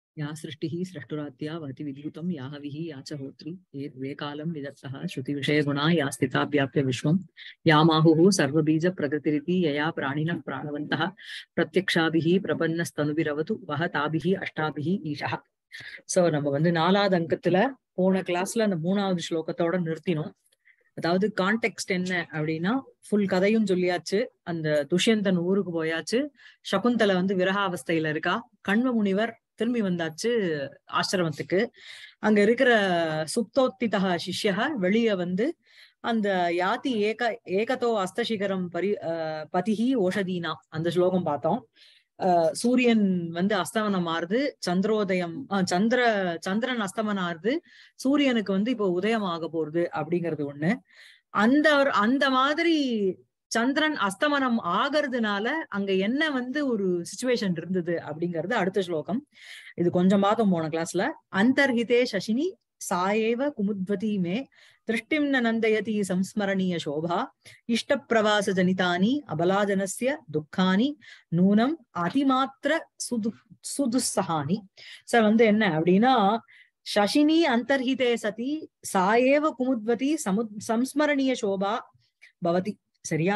या सृष्टिः स्रष्टुरात्या वति विद्युतं या हविः या च होत्री ये द्वे कालं विदत्तः श्रुतिविषयगुणा या स्थिता व्याप्य विश्वं या माहुः सर्वबीजप्रकृतिरिति यया प्राणिनः प्राणवन्तः प्रत्यक्षाभिः प्रपन्नस्तनुभिरवतु वह ताभिः अष्टाभिः ஈஷா சோ நம்ம வந்து நாலாவது அங்கத்துல போன கிளாஸ்ல அந்த மூணாவது ஸ்லோகத்தோட நிறுத்தினோம் அதாவது கான்டெக்ட் என்ன அப்படின்னா ஃபுல் கதையும் சொல்லியாச்சு அந்த துஷ்யந்தன் ஊருக்கு போயாச்சு சகுந்தலை வந்து விரகாவஸ்தையில இருக்கா கண்வ முனிவர் திரும்பி வந்தாச்சு ஆசிரமத்துக்கு அங்க இருக்கிற சுப்தோத்திதா சிஷ்யக வெளிய வந்து அந்த யாதி ஏக ஏகதோ அஸ்தசிகரம் பரி அஹ் பதிகி ஓஷதீனா அந்த ஸ்லோகம் பார்த்தோம் அஹ் சூரியன் வந்து அஸ்தமனம் ஆறுது சந்திரோதயம் அஹ் சந்திர சந்திரன் அஸ்தமனம் ஆறுது சூரியனுக்கு வந்து இப்போ உதயம் ஆக போறது அப்படிங்கிறது ஒண்ணு அந்த ஒரு- அந்த மாதிரி சந்திரன் அஸ்தமனம் ஆகிறதுனால அங்க என்ன வந்து ஒரு சுச்சுவேஷன் இருந்தது அப்படிங்கிறது அடுத்த ஸ்லோகம் இது கொஞ்சம் பார்த்தோம் போன கிளாஸ்ல அந்தர்ஹிதே சசினி சாயேவ குமுத்வதி மே திருஷ்டிம் ந நந்தயதி சம்ஸ்மரணீய சோபா இஷ்ட பிரவாச ஜனிதானி அபலாஜனஸ்ய துக்கானி நூனம் அதிமாத்திர சுது சுதுசகானி சார் வந்து என்ன அப்படின்னா சசினி அந்தர்ஹிதே சதி சாயேவ குமுத்வதி சமுத் சம்ஸ்மரணீய சோபா பவதி சரியா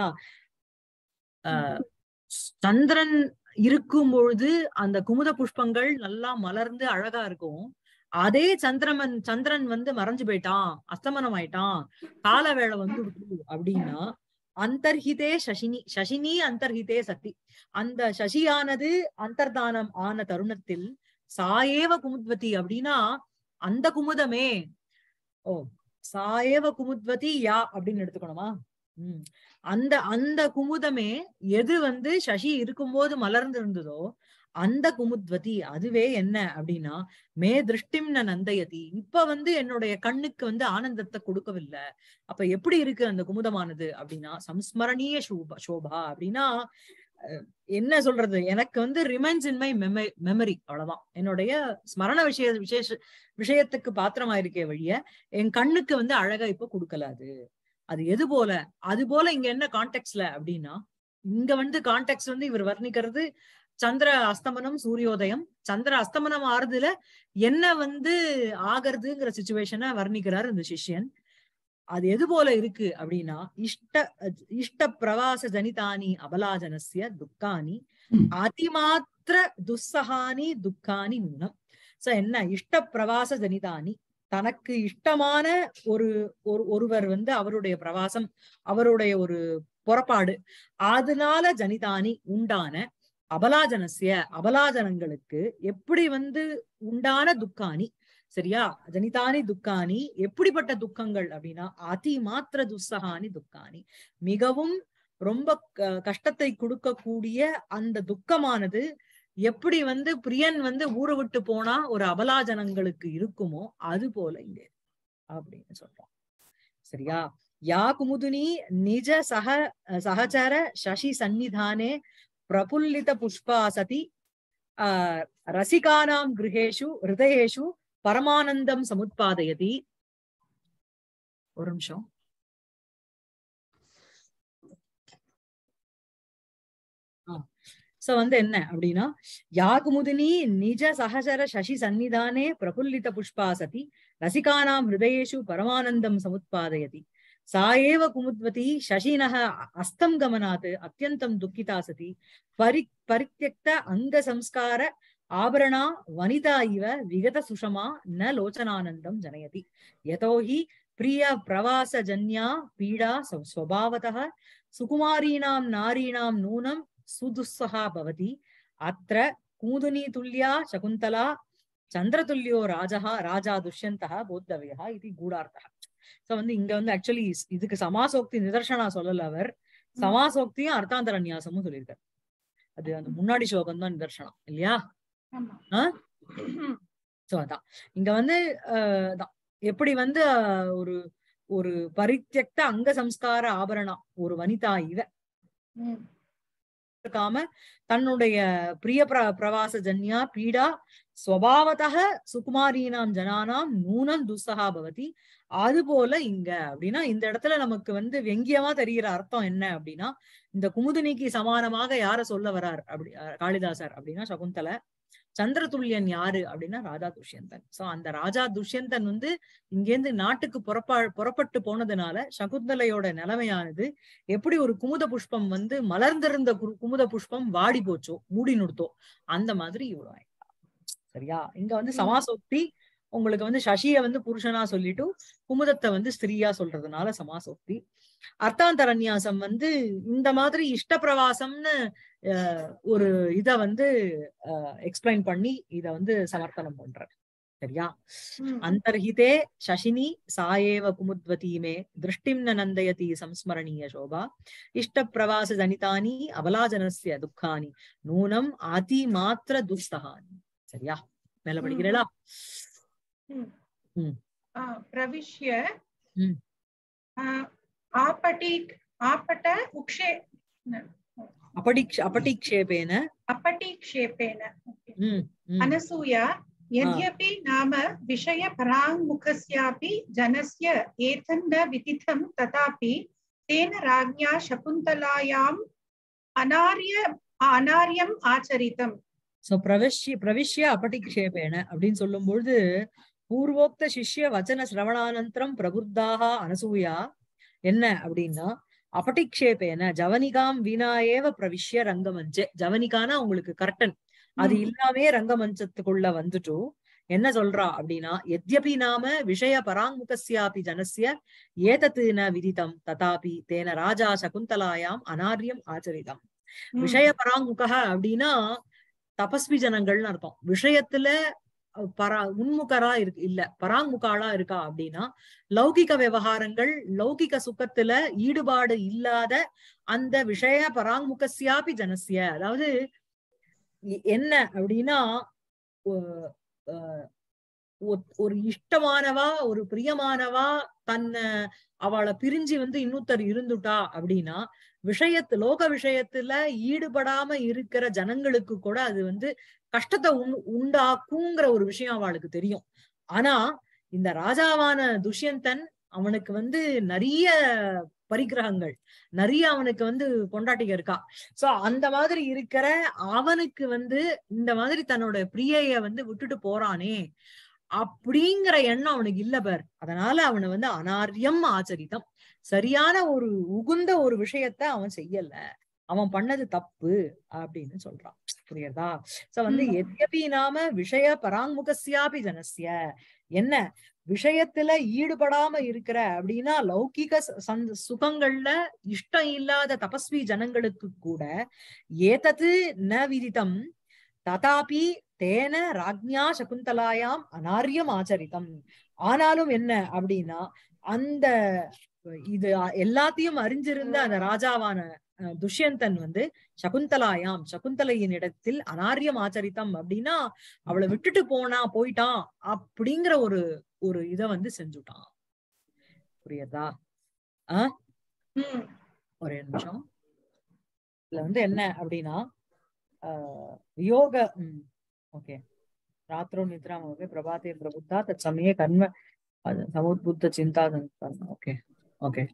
ஆஹ் சந்திரன் இருக்கும் பொழுது அந்த குமுத புஷ்பங்கள் நல்லா மலர்ந்து அழகா இருக்கும் அதே சந்திரமன் சந்திரன் வந்து மறைஞ்சு போயிட்டான் அஸ்தமனம் ஆயிட்டான் கால வேளை வந்து அப்படின்னா அந்தர்ஹிதே சசினி சசினி அந்தர்ஹிதே சதி அந்த சசியானது அந்தர்தானம் ஆன தருணத்தில் சாயேவ குமுத்வதி அப்படின்னா அந்த குமுதமே ஓ சாயேவ குமுத்வதி யா அப்படின்னு எடுத்துக்கணுமா உம் அந்த அந்த குமுதமே எது வந்து சசி இருக்கும்போது மலர்ந்து இருந்ததோ அந்த குமுத்வதி அதுவே என்ன அப்படின்னா மே திருஷ்டிம் ந நந்தயதி இப்ப வந்து என்னுடைய கண்ணுக்கு வந்து ஆனந்தத்தை கொடுக்கவில்லை அப்ப எப்படி இருக்கு அந்த குமுதமானது அப்படின்னா சம்ஸ்மரணீய சோபா சோபா அப்படின்னா அஹ், என்ன சொல்றது எனக்கு வந்து remains in my memory memory அவ்வளவுதான் என்னுடைய ஸ்மரண விஷய விசேஷ விஷயத்துக்கு பாத்திரமா இருக்கே வழிய என் கண்ணுக்கு வந்து அழகா இப்ப கொடுக்கல அது அது எது போல அது போல இங்க என்ன கான்டெக்ட்ல அப்படின்னா இங்க வந்து கான்டெக்ட் வந்து இவர் வர்ணிக்கிறது சந்திர அஸ்தமனம் சூரியோதயம் சந்திர அஸ்தமனம் ஆறுதுல என்ன வந்து ஆகிறதுங்கிற சுச்சுவேஷனை வர்ணிக்கிறார் இந்த சிஷ்யன் அது எது போல இருக்கு அப்படின்னா இஷ்ட இஷ்ட பிரவாச ஜனிதானி அபலாஜனஸ்ய துக்கானி அதிமாத்திர துஸ்ஸகானி துக்கானி நூனம் சோ என்ன இஷ்ட பிரவாச ஜனிதானி தனக்கு இஷ்டமான ஒரு ஒரு ஒருவர் வந்து அவருடைய பிரவாசம் அவருடைய ஒரு புறப்பாடு அதனால ஜனிதானி உண்டான அபலாஜனசிய அபலாஜனங்களுக்கு எப்படி வந்து உண்டான துக்கானி சரியா ஜனிதானி துக்கானி எப்படிப்பட்ட துக்கங்கள் அப்படின்னா அதி மாத்திர துஸ்ஸகானி துக்கானி மிகவும் ரொம்ப க- கஷ்டத்தை கொடுக்கக்கூடிய அந்த துக்கமானது எப்படி வந்து பிரியன் வந்து ஊரை விட்டு போனா ஒரு அபலாஜனங்களுக்கு இருக்குமோ அது போல இங்க இருக்கு. அப்படின்னு சொல்றோம் சரியா யா குமுதுனி நிஜ சக சகச்சர சசி சந்நிதானே பிரபுல்லித புஷ்பா சதி ஆஹ் ரசிகானாம் கிருஹேஷு ஹிருதயேஷு பரமானந்தம் சமுத்பாதயதி ஒரு நிமிஷம் சோ வந்து என்ன அப்படின்னா யாகுமுதினி நிஜ சகசர சசி சந்நிதானே பிரபுல்லித புஷ்பா சதி ரசிகானாம் ஹிருதயேஷு பரமானந்தம் சமுத்பாதயதி சா ஏவ குமுத்வதி சசினः அஸ்தம் கமனாத் அத்தியந்தம் துக்கிதா சதி பரி பரித்யக்த அங்க சம்ஸ்கார ஆபரணா வனிதா இவ விகத சுஷமா ந லோச்சனானந்தம் ஜனயதி யதோஹி பிரிய பிரவாசஜன்யா பீடா ஸ்வ- ஸ்வபாவதः சுகுமாරීணாம் நாரீணாம் நூனம் சுதுஸ்ஸகா பவதி அத்திர கூதுனி துல்யா சகுந்தலா சந்திரதுல்யோ ராஜா ராஜா துஷ்யந்தா போத்தவியா இது கூடார்த்தா சோ வந்து இங்க வந்து ஆக்சுவலி இதுக்கு சமாசோக்தி நிதர்சனா சொல்லல அவர் சமாசோக்தியும் அர்த்தாந்தர நியாசமும் சொல்லியிருக்காரு அது அந்த முன்னாடி ஸ்லோகம் தான் நிதர்சனம் இல்லையா ஆமா சோ அதான் இங்க வந்து ஆஹ் அதான். எப்படி வந்து ஆஹ், ஒரு ஒரு பரித்தியக்த அங்க சம்ஸ்கார ஆபரணம் ஒரு வனிதா இவ ம். இருக்காம தன்னுடைய பிரிய பிர பிரவாச ஜன்யா பீடா ஸ்வபாவதः சுகுமாரீனாம் ஜனானாம் நூனம் துஸ்ஸகா பவதி அது போல இங்க அப்படின்னா இந்த இடத்துல நமக்கு வந்து வெங்கியமா தெரிகிற அர்த்தம் என்ன அப்படின்னா இந்த குமுதினிக்கு சமானமாக யார சொல்ல வரார் அப்படி அஹ் காளிதாசர் அப்படின்னா சகுந்தலை சந்திரதுல்யன் யாரு அப்படின்னா ராஜா துஷ்யந்தன் சோ அந்த ராஜா துஷ்யந்தன் வந்து இங்கேருந்து நாட்டுக்கு புறப்பா புறப்பட்டு போனதுனால சகுந்தலையோட நிலைமையானது எப்படி ஒரு குமுத புஷ்பம் வந்து மலர்ந்திருந்த கு- குமுத புஷ்பம் வாடி போச்சோ மூடி நிறுத்தோ அந்த மாதிரி இவ்வளவு ஆயிட்டா. சரியா இங்க வந்து ம். சமாசோக்தி உங்களுக்கு வந்து சசிய வந்து புருஷனா சொல்லிட்டு குமுதத்தை வந்து ஸ்திரீயா சொல்றதுனால சமாசோக்தி அர்த்தாந்தரநியாசம் வந்து இந்த மாதிரி இஷ்ட பிரவாசம்னு அஹ், ஒரு இத வந்து எக்ஸ்பிளைன் பண்ணி இத வந்து சமர்த்தனம் பண்ற சரியா ம். அந்தர்ஹிதே சசினி சாயேவ குமுத்வதி மே திருஷ்டிம் ந நந்தயதி சம்ஸ்மரணீய சோபா இஷ்ட பிரவாச ஜனிதானி அபலாஜனஸ்ய துக்கானி நூனம் ஆதி மாத்திர துஸ்தகானி சரியா மேல ம். படிக்கிறீங்களா आ, प्रविश्य हम्म। आ, आपटीक् आपट उक्षे न, अपटिक्ष अपटिक्षेपेन अपटीक्षेपेण ம், ம், अनसूया यद्यपि नाम विषयपराङ्मुखस्यापि जनस्य एतन्न विदितं तथापि तेन राज्ञा शकुन्तलायाम् अनार्य अनार्यम् आचरितम् சோ பிரவிஷ்ய பிரவிஷ்ய அபட்டிக்ஷேபேன அப்படின்னு சொல்லும்பொழுது பூர்வோக்த சிஷ்ய வச்சன சிரவணானந்தரம் பிரபுத்தாக அனசூயா என்ன அப்படின்னா அபட்டிக்ஷேபேன ஜவனிகாம் வீணாயேவ பிரவிஷ்ய ரங்கமஞ்சே ஜவனிகானா உங்களுக்கு கர்டன் அது ம். இல்லாமே ரங்கமஞ்சத்துக்குள்ள வந்துட்டு என்ன சொல்றா அப்படின்னா எத்யபி நாம விஷய பராங்முகஸ்யாபி ஜனஸ்ய ஏதத்து ந விதிதம் ததாபி தேன ராஜா சகுந்தலாயாம் அனார்யம் ஆச்சரிதம் விஷய பராங்குக அப்படின்னா தபஸ்வி ஜனங்கள்னு அர்த்தம் விஷயத்துல அஹ், பரா உன்முகரா இருக்கு இல்ல பராங்முகாளா இருக்கா அப்படின்னா லௌகிக விவகாரங்கள் லௌகிக சுகத்துல ஈடுபாடு இல்லாத அந்த விஷய பராங்முகஸ்யாபி ஜனசிய அதாவது எ- என்ன அப்படின்னா ஒ- அஹ், ஒ- ஒரு இஷ்டமானவா ஒரு பிரியமானவா தன்னை அவளை பிரிஞ்சு வந்து இன்னொருத்தர் இருந்துட்டா அப்படின்னா விஷயத்து லோக விஷயத்துல ஈடுபடாம இருக்கிற ஜனங்களுக்கு கூட அது வந்து கஷ்டத்தை உண் உண்டாக்குங்கிற ஒரு விஷயம் அவளுக்கு தெரியும் ஆனா இந்த ராஜாவான துஷ்யந்தன் அவனுக்கு வந்து நிறைய பரிகிரகங்கள் நிறைய அவனுக்கு வந்து பொண்டாட்டிக இருக்கா சோ அந்த மாதிரி இருக்கிற அவனுக்கு வந்து இந்த மாதிரி தன்னோட பிரியைய வந்து விட்டுட்டு போறானே அப்படிங்கிற எண்ணம் அவனுக்கு இல்ல பார் அதனால அவனை வந்து அனார்யம் ஆச்சரித்தம் சரியான ஒரு உகுந்த ஒரு விஷயத்த அவன் செய்யல அவன் பண்ணது தப்பு அப்படின்னு சொல்றான் புரியுறதா சோ வந்து ம். எத்யபி நாம விஷய பராங்முகஸ்யாபி ஜனஸ்ய என்ன விஷயத்துல ஈடுபடாம இருக்கிற அப்படின்னா லௌகிக ச- சந்த- சுகங்கள்ல இஷ்டம் இல்லாத தபஸ்வி ஜனங்களுக்கு கூட ஏதது ந விதிதம் ததாபி தேன ராஜ்ஞா சகுந்தலாயாம் அனார்யம் ஆச்சரித்தம் ஆனாலும் என்ன அப்படின்னா அந்த இது எல்லாத்தையும் அறிஞ்சிருந்த அந்த ராஜாவான அஹ், துஷ்யந்தன் வந்து சகுந்தலாயாம் சகுந்தலையின் இடத்தில் அனார்யம் ஆச்சரித்தம் அப்படின்னா அவளை விட்டுட்டு போனா போயிட்டான் அப்படிங்கிற ஒரு ஒரு இத வந்து செஞ்சுட்டான் புரியுதா ம். ஒரே நிமிஷம் இதுல வந்து என்ன அப்படின்னா ஆஹ் வியோக ஓகே ராத்திரோ நித்ராம் ஓகே பிரபாத்தே பிரபுத்தா தத் சமயே கர்ம அது சமுத்புத்த சிந்தா ஓகே ஓகே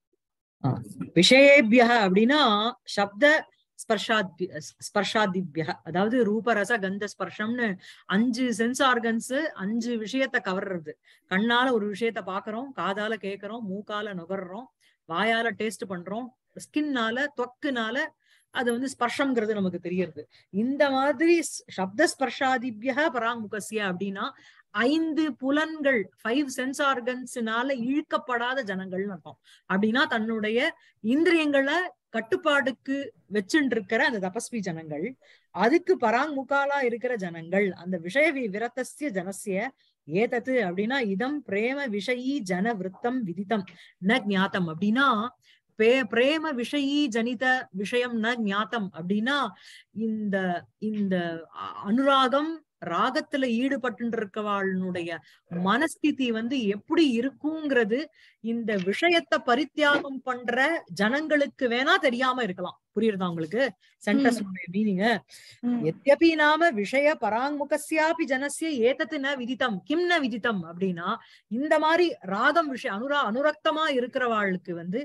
விஷயேபிய அப்படின்னா சப்த ஸ்பர்ஷாத்ய ஸ்பர்ஷாதிபிய அதாவது ரூபரச கந்த ஸ்பர்ஷம்னு அஞ்சு சென்ஸ் ஆர்கன்ஸ் அஞ்சு விஷயத்த கவர்றது கண்ணால ஒரு விஷயத்த பாக்குறோம் காதால கேக்குறோம் மூக்கால நுகர்றோம் வாயால டேஸ்ட் பண்றோம் ஸ்கின்னால தொக்குனால அது வந்து ஸ்பர்ஷம்ங்கிறது நமக்கு தெரியறது இந்த மாதிரி ஸ்- சப்த ஸ்பர்ஷாதிபிய பராமுகசிய அப்படின்னா ஐந்து புலன்கள் ஃபைவ் சென்ஸ் ஆர்கன்ஸ்னால இழுக்கப்படாத ஜனங்கள்னு அர்த்தம் அப்படின்னா தன்னுடைய இந்திரியங்களை கட்டுப்பாடுக்கு வச்சுட்டு இருக்கிற அந்த தபஸ்வி ஜனங்கள் அதுக்கு பராங்முகாலா இருக்கிற ஜனங்கள் அந்த விஷய வி- விரதஸ்ய ஜனசிய ஏதத்து அப்படின்னா இதம் பிரேம விஷயி ஜன விருத்தம் விதித்தம் ந ஞாத்தம் அப்படின்னா பே பிரேம விஷயி ஜனித விஷயம் ந ஞாத்தம் அப்படின்னா இந்த இந்த அ- அனுராகம் ராகத்துல ஈடுபட்டு இருக்கவாளுடைய மனஸ்திதி வந்து எப்படி இருக்குங்கிறது இந்த விஷயத்தை பரித்தியாகம் பண்ற ஜனங்களுக்கு வேணா தெரியாம இருக்கலாம் புரியுறதா உங்களுக்கு சென்டென்ஸ் மீனிங் ம். எத்யபி நாம விஷய பராங்முகஸ்யாபி ஜனசிய ஏதத்து ந விதித்தம் கிம் ந விதித்தம் அப்படின்னா இந்த மாதிரி ராகம் விஷயம் அனுரா அனுரக்தமா இருக்கிறவாளுக்கு வந்து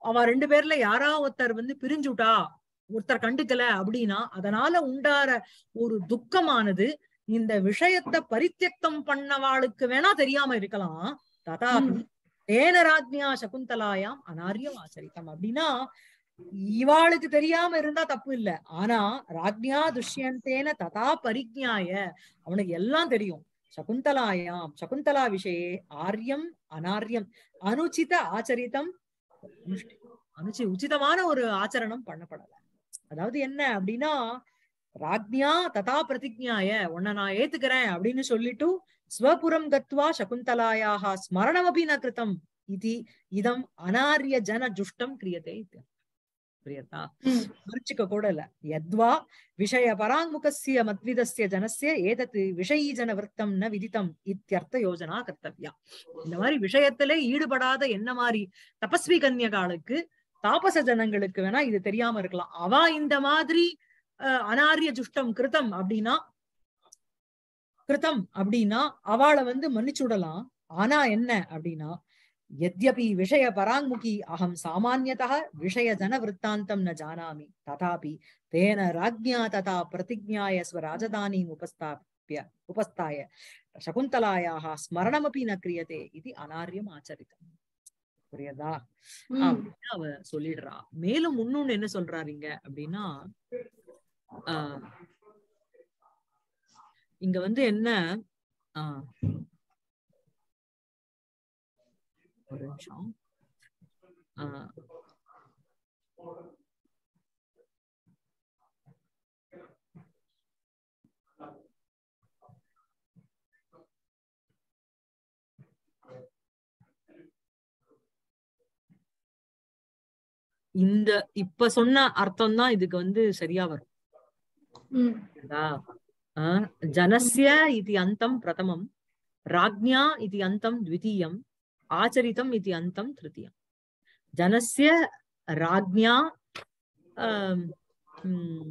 அவ ரெண்டு பேர்ல யாரா ஒருத்தர் வந்து பிரிஞ்சுட்டா ஒருத்தர் கண்டுக்கல அப்படின்னா அதனால உண்டார ஒரு துக்கமானது இந்த விஷயத்த பரித்தியக்தம் பண்ணவாளுக்கு வேணா தெரியாம இருக்கலாம் ததாபி ம். தேன ராஜ்ஞா சகுந்தலாயாம் அனாரியம் ஆச்சரித்தம் அப்படின்னா இவாளுக்கு தெரியாம இருந்தா தப்பு இல்ல ஆனா ராஜ்ஞா துஷ்யந்தேன ததா பரிஜ்ஞாய அவனுக்கு எல்லாம் தெரியும் சகுந்தலாயாம் சகுந்தலா விஷயே ஆரியம் அனாரியம் அனுச்சித ஆச்சரித்தம் அனுஷ்டி- அனுச்சி உச்சிதமான ஒரு ஆச்சரணம் பண்ணப்படல அதாவது என்ன அப்படின்னா ராஜ்ஞா ததா பிரதிஜ்ஞாய உன்னை நான் ஏத்துக்கிறேன் அப்படின்னு சொல்லிட்டு ஸ்வபுரம் கத்வா சகுந்தலாயாக ஸ்மரணமபி ந கிருதம் இது இதம் அனாரிய ஜன ஜுஷ்டம் கிரியதே இத்யர்த்தம். புரியுதா ம். மறுச்சிக்க கூட இல்ல யத்வா விஷய பராங்முகஸ்ய மத்விதஸ்ய ஜனஸ்ய ஏதத் விஷயீ ஜன விருத்தம் ந விதித்தம் இத்தியர்த்த யோஜனா கர்த்தவ்யா இந்த மாதிரி விஷயத்திலே ஈடுபடாத என்ன மாதிரி தபஸ்வி கன்யகாளுக்கு தாபச ஜனங்களுக்கு வேணா இது தெரியாம இருக்கலாம் அவ இந்த மாதிரி அஹ், அனாரிய ஜுஷ்டம் கிருதம் அப்படின்னா கிருதம் அப்படின்னா அவளை வந்து மன்னிச்சுடலாம் ஆனா என்ன அப்படின்னா यद्यपि विषय पराङ्मुखी अहं सामान्यतः विषय जन वृत्तान्तं न जानामि तथापि तेन राज्ञा तथा प्रतिज्ञाय स्वराजधानीम् उपस्थाप्य उपस्थाय शकुन्तलायाः स्मरणमपि न क्रियते इति अनार्यम् आचरितम् புரியுதா ம். அப்படின்னு அவ சொல்லிடுறா மேலும் முன்னொன்னு என்ன சொல்றாருங்க அப்படின்னா ஆஹ் இங்க வந்து என்ன ஆஹ் ஒரு நிமிஷம் ஆஹ் இந்த இப்ப சொன்ன அர்த்தம் தான் இதுக்கு வந்து சரியா வரும் ம். புரியுதா? ஆஹ் ஜனஸ்ய இது அந்தம் பிரதமம் ராஜ்ஞா இது அந்தம் த்விதீயம் ஆச்சரிதம் இது அந்தம் திருத்தீயம் ஜனஸ்ய ராஜ்ஞா ஆம், ம்,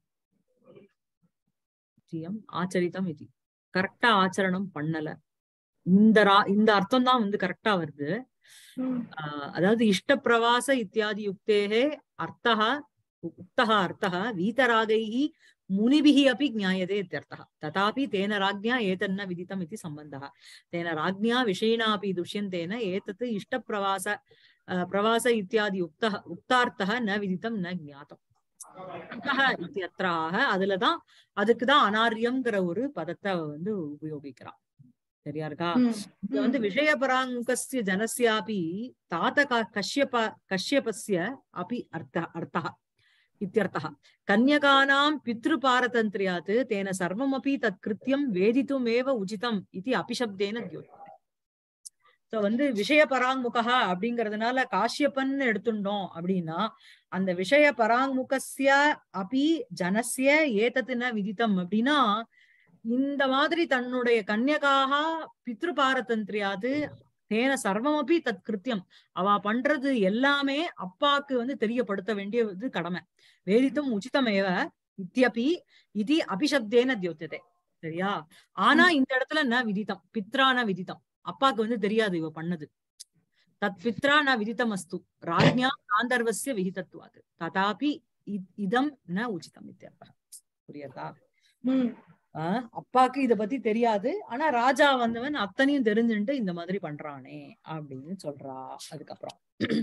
த்விதீயம் ஆச்சரிதம் இது கரெக்டா ஆச்சரணம் பண்ணல இந்த ரா இந்த அர்த்தம் தான் வந்து கரெக்டா வருது ம். ஆஹ் அதாவது இஷ்டப்பிரவாச இத்தியாதி யுக்தேः அர்த்தः उक्तः अर्थः वीतरागैः मुनिभिः अपि ज्ञायते इत्यर्थः तथापि तेन राज्ञा एतन्न विदितम् इति सम्बन्धः तेन राज्ञा विषयिणा अपि दुष्यन्तेन एतत् इष्टप्रवास अ, प्रवास इत्यादि उक्तः उक्तार्थः न विदितं न ज्ञातम् அர்த்தः இத்தியத்ர ஆக அதுலதான் அதுக்குதான் அனாரியம்ங்கிற ஒரு பதத்தை அவ வந்து உபயோகிக்கிறான் சரியா இருக்கா ம். இங்க வந்து விஷயபராங்கஸ்ய ஜனஸ்யாபி तात क- कश्यप कश्यपस्य अपि अर्थ अर्थः इत्यर्थः कन्यकानां पितृपारतन्त्र्यात् तेन सर्वमपि तत् कृत्यं वेदितुमेव उचितम् इति अपिशब्देन द्योत्यते So வந்து விஷய பராங்முகா அப்படிங்கறதுனால காஷ்யப்பன் எடுத்துட்டோம் அப்படின்னா அந்த விஷய பராங்முகஸ்ய அபி ஜனஸ்ய ஏதத்துன விதித்தம் அப்படின்னா இந்த மாதிரி தன்னுடைய கன்யகாக பித்ரு பாரதந்திரியாது தேன சர்வமபி தத் கிருத்தியம் அவ பண்றது எல்லாமே அப்பாக்கு வந்து தெரியப்படுத்த வேண்டியது கடமை வேதித்தும் உச்சிதமேவ இத்தியபி இது அபிஷப்தேன தியோத்தியதே சரியா ஆனா இந்த இடத்துல ந விதித்தம் பித்ரான விதித்தம் அப்பாக்கு வந்து தெரியாது இவ பண்ணது தத் பித்ரா ந விதித்தம் அஸ்து ராஜ்ஞா காந்தர்வசிய விகிதத்துவாது ததாபி இ- இதம் ந உச்சிதம் இத்தியர்த்தம் புரியுதா ம். ஆஹ் அப்பாக்கு இத பத்தி தெரியாது ஆனா ராஜா வந்தவன் அத்தனையும் தெரிஞ்சுட்டு இந்த மாதிரி பண்றானே அப்படின்னு சொல்றா அதுக்கப்புறம்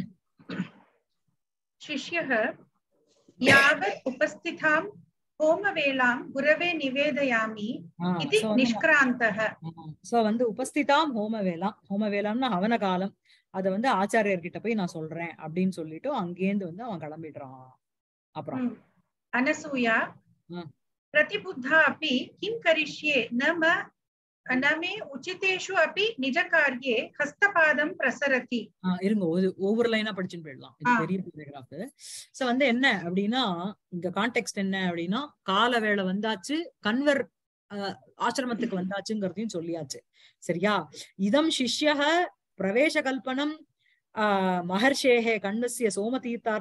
शिष्यः यावत् उपस्थितां होमवेलां गुरवे निवेदयामि इति निष्क्रान्तः சோ வந்து உபஸ்திதாம் ஹோமவேலாம் ஹோமவேலாம்னா ஹவன காலம் அத வந்து ஆச்சாரியர்கிட்ட போய் நான் சொல்றேன் அப்படின்னு சொல்லிட்டு அங்கேருந்து வந்து அவன் கிளம்பிடுறான் அப்புறம் ம். अनसूया ம். प्रतिबुद्धा अपि किं करिष्ये न म न मे उचितेषु अपि निजकार्ये हस्तपादं प्रसरति ஆஹ் இருங்க ஒரு- ஒவ்வொரு லைனா படிச்சுட்டு போயிடலாம் இது ஆ. பெரிய பேராகிராஃப் சோ வந்து என்ன அப்படின்னா இங்க கான்டெக்ட் என்ன அப்படின்னா கால வேளை வந்தாச்சு கன்வர் ஆஹ் ஆசிரமத்துக்கு வந்தாச்சுங்கிறதையும் சொல்லியாச்சு சரியா இதம் சிஷ்யக பிரவேச கல்பனம் ஆஹ் மகர்ஷேகே கண்ணஸ்ய சோமதீர்த்தார்த்து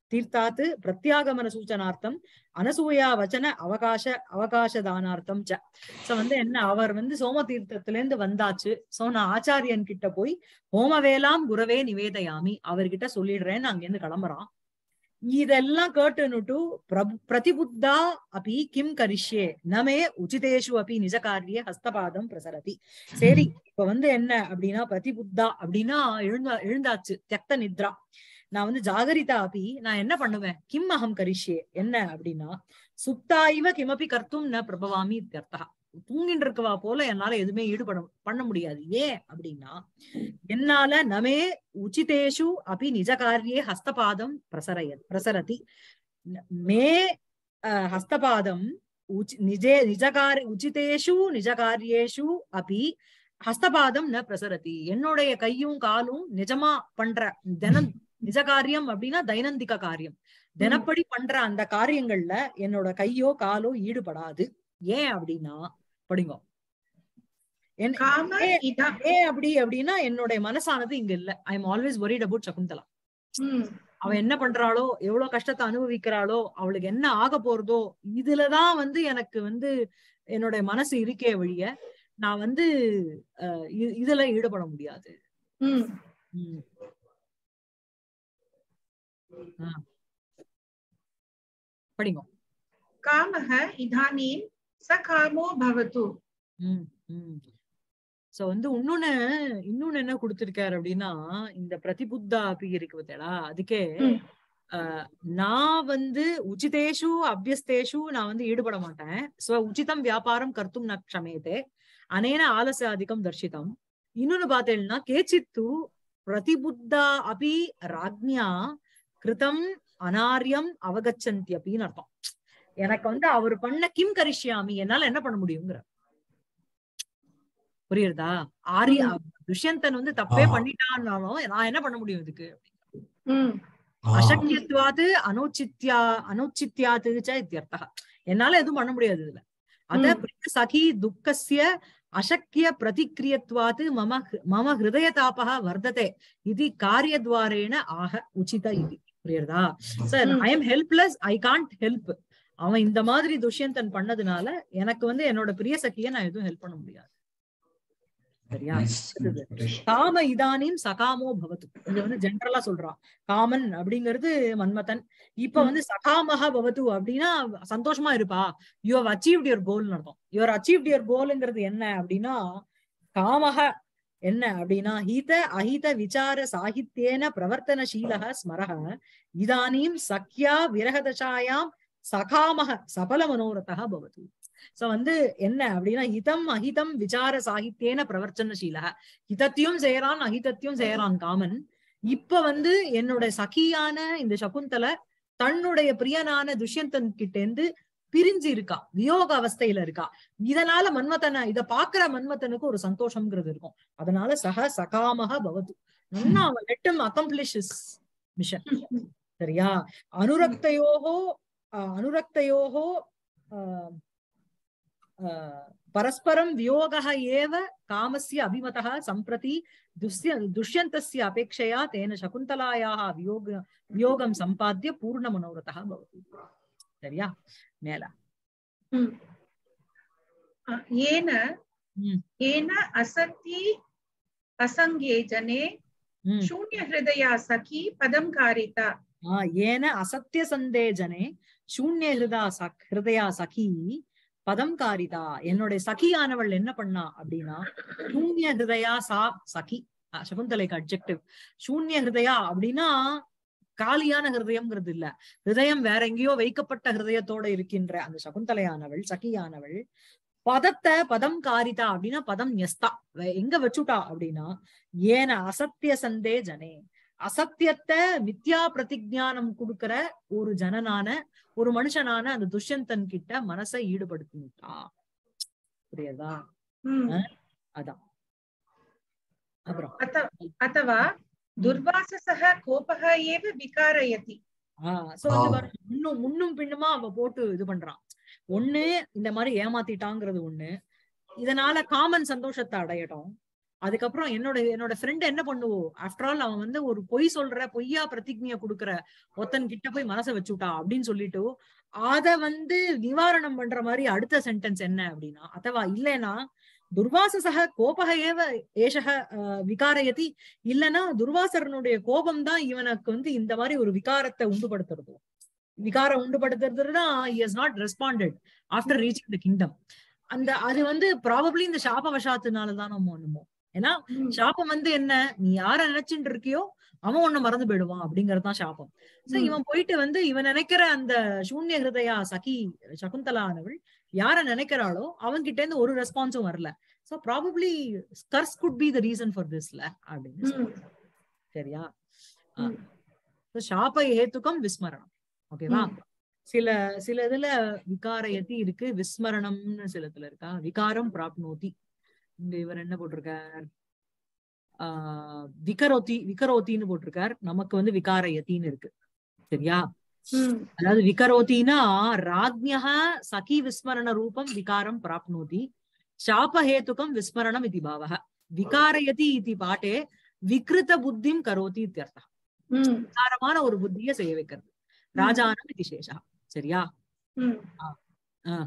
தீர்த்தாத் பிரத்யாகமன சூச்சனார்த்தம் அனசூயா வச்சன அவகாச அவகாச தானார்த்தம் ச சோ வந்து என்ன அவர் வந்து சோம தீர்த்தத்துல இருந்து வந்தாச்சு சோ நான் ஆச்சாரியன் கிட்ட போய் ஹோமவேலாம் குரவே நிவேதயாமி அவர்கிட்ட சொல்லிடுறேன்னு அங்கிருந்து கிளம்புறான் இதெல்லாம் கேட்டுனுட்டு பிரபு பிரதிபுத்தா அப்படி கிம் கரிஷ்யே நமே உச்சிதேஷு அப்படி நிஜ காரிய ஹஸ்தபாதம் பிரசரதி சரி இப்ப வந்து என்ன அப்படின்னா பிரதிபுத்தா அப்படின்னா எழுந்தா எழுந்தாச்சு தெக்த நித்ரா நான் வந்து ஜாகரிதா அப்படி நான் என்ன பண்ணுவேன் கிம் அகம் கரிஷ்யே என்ன அப்படின்னா சுப்தாயிவ கிமபி கர்த்தும் ந பிரபவாமி இத்தியர்த்தா தூங்கிட்டு இருக்கவா போல என்னால எதுவுமே ஈடுபட பண்ண முடியாது ஏன் அப்படின்னா என்னால நமே உச்சிதேஷு அபி நிஜ காரியே ஹஸ்தபாதம் பிரசரய பிரசரதி ந- மே அஹ், ஹஸ்தபாதம் உச்- நிஜே நிஜகாரி உச்சிதேஷு நிஜகாரியேஷு அபி ஹஸ்தபாதம் ந பிரசரதி என்னுடைய கையும் காலும் நிஜமா பண்ற தினம் நிஜ காரியம் அப்படின்னா தைனந்திக காரியம் தினப்படி பண்ற அந்த காரியங்கள்ல என்னோட கையோ காலோ ஈடுபடாது ஏன் அப்படின்னா படிங்க என்- காம ஏ- இதா ஏன் அப்படி அப்படின்னா என்னுடைய மனசானது இங்க இல்ல I am always worried about Shakuntala ம், அவ என்ன பண்றாளோ எவ்வளவு கஷ்டத்தை அனுபவிக்கிறாளோ அவளுக்கு என்ன ஆக போறதோ இதுலதான் வந்து எனக்கு வந்து என்னுடைய மனசு இருக்கே வழிய நான் வந்து அஹ், இ- இதுல ஈடுபட முடியாது ம். ம். ஆ. படிங்க காமः இதானீம் ச காமோ பவது ம் ம் சோ வந்து இன்னொன்னு இன்னொன்னு என்ன கொடுத்திருக்காரு அப்படின்னா இந்த பிரதிபுத்தா அப்படி இருக்கு பார்த்தேடா அதுக்கே ம். ஆஹ், நான் வந்து உச்சிதேஷு அபியஸ்தேஷு நான் வந்து ஈடுபட மாட்டேன் சோ உச்சிதம் வியாபாரம் கர்த்தும் ந க்ஷமேதே அனேன ஆலசாதிகம் தர்ஷிதம் இன்னொன்னு பார்த்தேன்னா கேச்சித்து பிரதிபுத்தா அபி ராஜ்ஞா கிருதம் அனாரியம் அவகச்சந்தி அப்படின்னு அர்த்தம் எனக்கு வந்து அவர் பண்ண கிம் கரிஷ்யாமி என்னால என்ன பண்ண முடியுங்கிற புரியுறதா ஆரிய துஷ்யந்தன் வந்து தப்பே ஆஹா. பண்ணிட்டான்னாலும் நான் என்ன பண்ண முடியும் இதுக்கு ம், அசக்கியத்வாது அனௌச்சித்யா அனௌச்சித்யாது ச இத்தியர்த்தः என்னால எதுவும் பண்ண முடியாது இதுல அத ம். பிரிய சகி துக்கஸ்ய அசக்கிய பிரதிக்ரியத்வாது மம ஹி- மம ஹிருதயதாபः வர்ததே இது காரியத்வாரேன ஆக உச்சித இது புரியுறதா சார் ம். I am helpless I can't help அவன் இந்த மாதிரி துஷ்யந்தன் பண்ணதுனால எனக்கு வந்து என்னோட பிரிய சகிய நான் எதுவும் ஹெல்ப் பண்ண முடியாது சரியா அடுத்தது. காம இதானிம் சகாமோ பவத்து இது வந்து ஜென்ரலா சொல்றான் காமன் அப்படிங்கிறது மன்மதன் இப்ப வந்து சகாமக பவத்து அப்படின்னா சந்தோஷமா இருப்பா you have achieved your goal அர்த்தம் யுவர் அச்சீவ்ட் யுவர் கோல்ங்கிறது என்ன அப்படின்னா காமக என்ன அப்படின்னா ஹீத அஹித விசார சாகித்யேன பிரவர்த்தனசீலக ஸ்மரக இதானீம் சக்யா விரகதசாயாம் சகாமக சபல மனோரதா பவத்து சோ வந்து என்ன அப்படின்னா ஹிதம் அஹிதம் விசார சாகித்யேன பிரவர்த்தனசீலக ஹிதத்தையும் செய்யறான் அஹிதத்தையும் செய்யறான் காமன் இப்ப வந்து என்னோட சகியான இந்த சகுந்தலை தன்னுடைய பிரியனான துஷ்யந்தன் கிட்ட இருந்து பிரிஞ்சு இருக்கா வியோக அவஸ்தையில இருக்கா இதனால மன்மதனை இத பாக்குற மன்மதனுக்கு ஒரு சந்தோஷம்ங்கிறது இருக்கும் அதனால சக சகாமக பவது நல்லா அவன் லெட்டம் அக்கம்ப்ளிஷ் மிஷன் சரியா அனுரக்தையோகோ அஹ், அனுரக்தையோகோ அஹ், அஹ், பரஸ்பரம் வியோகः ஏவ காமस्य அபிமதः सम्प्रति दुष्य दुष्यन्तस्य अपेक्षया तेन शकुन्तलायाः वियोग वियोगं सम्पाद्य पूर्णमनोरथः भवति சரியா மேல ம். அ, ஏன ம். ஏன அசத்தி அசங்கே ஜனே ம். शून्य हृदया सखी पदं कारिता ஆ, ஏன அசத்திய சந்தேஜனே சூன்ய ஹிருதா சக் ஹிருதயா சகி பதம் காரிதா என்னுடைய சகியானவள் என்ன பண்ணா அப்படின்னா சூன்ய ஹிருதயா சா சகி அ, சகுந்தலைக்கு அப்ஜெக்டிவ் சூன்ய ஹிருதயா அப்படின்னா காலியான ஹிருதயம்ங்கிறது இல்ல ஹிருதயம் வேற எங்கேயோ வைக்கப்பட்ட ஹிருதயத்தோட இருக்கின்ற அந்த சகுந்தலையானவள் சகியானவள் பதத்தை பதம் காரிதா அப்படின்னா பதம் ஞஸ்தா வே- எங்க வச்சுட்டா அப்படின்னா ஏன அசத்திய சந்தே ஜனே அசத்தியத்தை மித்யா பிரதிஜானம் கொடுக்கிற ஒரு ஜனனான ஒரு மனுஷனான அந்த துஷ்யந்தன் கிட்ட மனசை ஈடுபடுத்திட்டா புரியுதா ம். அதான் அப்புறம் अथ- अथवा दुर्वाससः कोपः एव विकारयति ஆஹ் சோ வந்து ஆ. பாருங்க, முன்னும் முன்னும் பின்னுமா அவ போட்டு இது பண்றான் ஒண்ணு இந்த மாதிரி ஏமாத்திட்டாங்கிறது ஒண்ணு இதனால காமன் சந்தோஷத்தை அடையட்டும் அதுக்கப்புறம் என்னோட என்னோட ஃப்ரெண்ட் என்ன பண்ணுவோம் ஆஃப்டர் ஆல் அவன் வந்து ஒரு பொய் சொல்ற பொய்யா பிரதிஜ்ஞைய கொடுக்குற ஒத்தன் கிட்ட போய் மனசை வச்சுட்டா அப்படின்னு சொல்லிட்டு அத வந்து நிவாரணம் பண்ற மாதிரி அடுத்த சென்டென்ஸ் என்ன அப்படின்னா அத்தவா இல்லைன்னா துர்வாசசக கோபக ஏவ ஏஷக அஹ், விகாரயதி இல்லைன்னா துர்வாசரனுடைய கோபம் தான் இவனுக்கு வந்து இந்த மாதிரி ஒரு விகாரத்தை உண்டுபடுத்துறது விகாரம் உண்டுபடுத்துறதுனா is not responded after reaching the kingdom அந்த அது வந்து ப்ராபப்ளி இந்த சாபவசாத்துனாலதான் நம்ம ஒண்ணுமோ ஏன்னா ம். சாபம் வந்து என்ன நீ யார நினைச்சுட்டு இருக்கியோ அவன் உன்னை மறந்து போயிடுவான் அப்படிங்கறதுதான் சாபம் சோ ம். இவன் போயிட்டு வந்து இவன் நினைக்கிற அந்த சூன்ய ஹிருதயா சகி சகுந்தலானவள் யார நினைக்கிறாளோ அவன்கிட்ட இருந்து ஒரு ரெஸ்பான்ஸும் வரல so probably curse could be the reason for திஸ்ல அப்படின்னு ம். சொல்றேன். சரியா ம். So, சாப ஏத்துக்கம் விஸ்மரணம் ஓகேவா ம். சில சில இதுல விகாரயத்தி இருக்கு விஸ்மரணம்னு சிலத்துல இருக்கா விகாரம் பிராப்னோதி இங்க இவர் என்ன போட்டிருக்கார் ஆஹ் விகரோதி விகரோத்தின்னு போட்டிருக்கார் நமக்கு வந்து விகாரயத்தின்னு இருக்கு சரியா ம். அதாவது விகரோத்தினா ராஜ்யா சகி விஸ்மரண ரூபம் விகாரம் பிராப்னோதி சாபஹேத்துக்கம் விஸ்மரணம் இது பாவக விகாரயதி இது பாட்டே விக்ருத புத்திம் கரோதி இத்தியர்த்தம் ம். விகாரமான ஒரு புத்திய செய்ய வைக்கிறது ராஜானம் இது சேஷா சரியா ம். ஆ.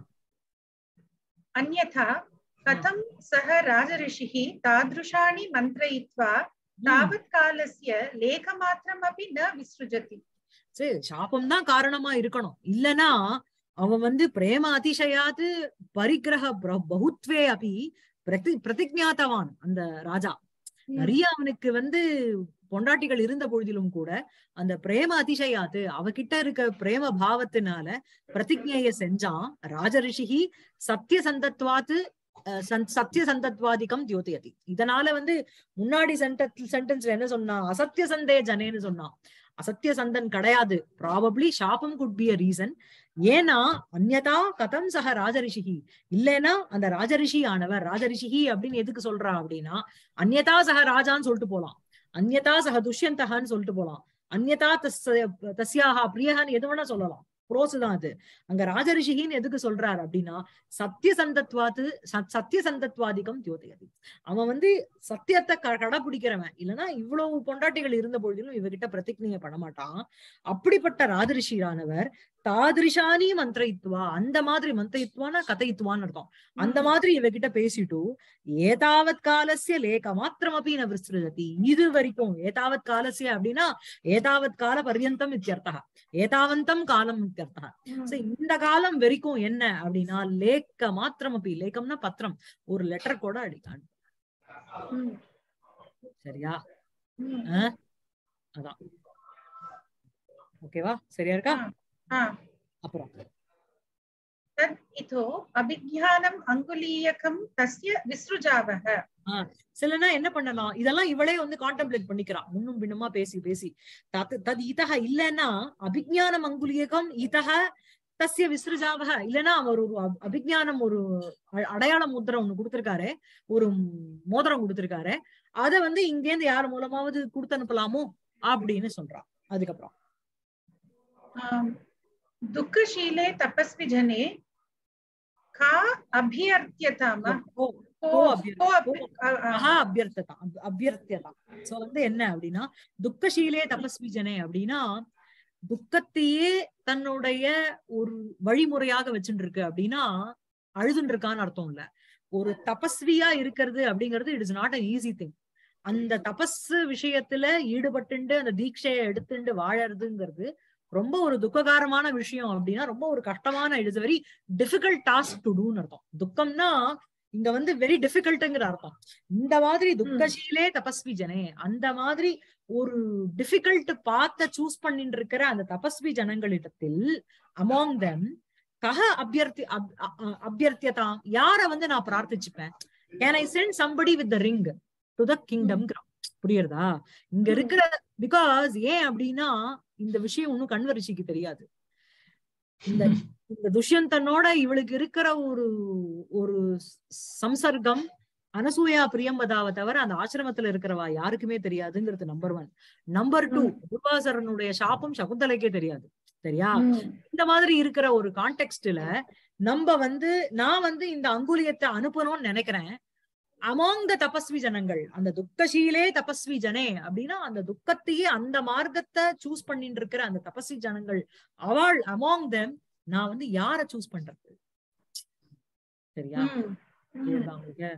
अन्यथा कथं सः राजऋषिः तादृशानि मन्त्रयित्वा तावत् कालस्य लेखमात्रमपि न विसृजति சரி சாபம் தான் காரணமா இருக்கணும் இல்லனா அவன் வந்து பிரேம அதிசயாது பரிகிரக பிர- பகுத்வே அபி பிரதி பிரதிஜாத்தவான் அந்த ராஜா நிறைய அவனுக்கு வந்து பொண்டாட்டிகள் இருந்த பொழுதிலும் கூட அந்த பிரேம அதிசயாத்து அவகிட்ட இருக்க பிரேம பாவத்தினால பிரதிஜைய செஞ்சான் ராஜரிஷிகி சத்திய சந்தத்வாத்து அஹ், சந்- சத்திய சந்தத்வாதிகம் தியோதயதி இதனால வந்து முன்னாடி சென்டென்ஸ் சென்டென்ஸ்ல என்ன சொன்னா அசத்திய சந்தே ஜனேன்னு சொன்னான் அசத்திய சந்தன் கிடையாது ப்ராபப்ளி ஷாபம் குட் பி அ ரீசன் ஏன்னா அந்யதா கதம் சக ராஜரிஷிகி இல்லைன்னா அந்த ராஜரிஷி ஆனவர் ராஜரிஷிகி அப்படின்னு எதுக்கு சொல்றா அப்படின்னா அந்யதா சக ராஜான்னு சொல்லிட்டு போலாம் அந்யதா சக துஷ்யந்தகான்னு சொல்லிட்டு போலாம் அந்யதா தஸ்ய தஸ்யாஹா பிரியகான்னு எது வேணா சொல்லலாம் புரோசு தான் அது அங்க ராஜரிஷிகின்னு எதுக்கு சொல்றாரு அப்படின்னா சத்திய சந்தத்வாத்து சத்- சத்திய சந்தத்வாதிகம் தியோதயதி அவன் வந்து சத்தியத்தை க- கடைபிடிக்கிறவன் இல்லைன்னா இவ்வளவு பொண்டாட்டிகள் இருந்த பொழுதிலும் இவகிட்ட பிரதிஜ்ஞைய பண்ண மாட்டான் அப்படிப்பட்ட ராஜரிஷியானவர் தாதிருஷானி மந்திரயித்வா அந்த மாதிரி மந்திரயித்வானா கதையித்வான்னு அர்த்தம் அந்த மாதிரி இவகிட்ட பேசிட்டு ஏதாவத் காலசிய லேக மாத்திரமபி ந விஸ்ருஜதி இது வரைக்கும் ஏதாவத் காலசிய அப்படின்னா ஏதாவத் கால பர்யந்தம் இத்தியர்த்தா ஏதாவந்தம் காலம் இத்தியர்த்தா So, இந்த காலம் வரைக்கும் என்ன அப்படின்னா லேக்க மாத்திரமபி லேக்கம்னா பத்திரம் ஒரு லெட்டர் கூட அடிக்கான் ம். சரியா ம். அதான் ஓகேவா சரியா இருக்கா ஆ. அப்புறம் तद् इतो अभिज्ञानम् अङ्गुलीयकं तस्य विसृजावः சிலனா என்ன பண்ணலாம் இதெல்லாம் இவளே வந்து கான்டெம்ப்ளேட் பண்ணிக்கிறான் முன்னும் பின்னுமா பேசி பேசி தத் தத் இதக இல்லைன்னா அபிஜானம் அங்குலியகம் இதக தஸ்ய விசிருஜாவக இல்லைன்னா அவர் ஒரு அப்- அபிஜ்ஞானம் ஒரு அ- அடையாள முத்திரை ஒண்ணு கொடுத்திருக்காரு ஒரு மோதிரம் கொடுத்திருக்காரு அத வந்து இங்கேருந்து யார் மூலமாவது கொடுத்து அனுப்பலாமோ அப்படின்னு சொல்றான் அதுக்கப்புறம் आम्, दुःखशीले तपस्वि जने का अभ्यर्थ्यताम ஓ, को को अभ्यर्थ- को अपि- अ- अ- மகா அபியர்த்ததா அப்- அபியர்த்தியதா சோ வந்து என்ன அப்படின்னா துக்கஷீலே தபஸ்வி ஜனே அப்படின்னா துக்கத்தையே தன்னுடைய ஒரு வழிமுறையாக வச்சுட்டு இருக்கு அப்படின்னா அழுதுன்னு இருக்கான்னு அர்த்தம் இல்ல ஒரு தபஸ்வியா இருக்கிறது அப்படிங்கிறது it is not a easy thing அந்த தபஸ் விஷயத்துல ஈடுபட்டுண்டு அந்த தீட்சையை எடுத்துண்டு வாழறதுங்கிறது ரொம்ப ஒரு துக்ககாரமான விஷயம் அப்படின்னா ரொம்ப ஒரு கஷ்டமான it is very difficult task to டூன்னு அர்த்தம் துக்கம்னா இங்க வந்து வெரி டிஃபிகல்ட்ங்கிற அர்த்தம் இந்த மாதிரி துக்கஷீலே தபஸ்வி ஜனே அந்த மாதிரி ஒரு டிஃபிகல்ட் பார்த்த சூஸ் பண்ணிட்டு இருக்கிற அந்த தபஸ்வி ஜனங்களிடத்தில் அமாங் தெம் கஹ அபியர்த்தி அப்- அ- அ- அபியர்த்தியதாம் யார வந்து நான் பிரார்த்திச்சுப்பேன் can I send somebody with the ring to the kingdom புரியுறதா இங்க இருக்கிற பிகாஸ் ஏன் அப்படின்னா இந்த விஷயம் ஒன்னும் கண்வரிஷிக்கு தெரியாது இந்த இந்த துஷ்யந்தனோட இவளுக்கு இருக்கிற ஒரு ஒரு சம்சர்க்கம் அனசூயா பிரியம்பதாவை தவிர அந்த ஆசிரமத்துல இருக்கிறவா யாருக்குமே தெரியாதுங்கிறது நம்பர் ஒன் நம்பர் டூ துர்வாசரனுடைய சாபம் சகுந்தலைக்கே தெரியாது சரியா ம். இந்த மாதிரி இருக்கிற ஒரு கான்டெக்ட்ல நம்ம வந்து நான் வந்து இந்த அங்குலியத்தை அனுப்பணும்னு நினைக்கிறேன் அமாங் த தபஸ்வி ஜனங்கள் அந்த துக்கஷீலே தபஸ்வி ஜனே அப்படின்னா அந்த துக்கத்தையே அந்த மார்க்கத்தை சூஸ் பண்ணிட்டு இருக்கிற அந்த தபஸ்வி ஜனங்கள் அவள் அமாங் them நான் வந்து யார சூஸ் பண்றது சரியா ம், ம். புரியுதா உங்களுக்கு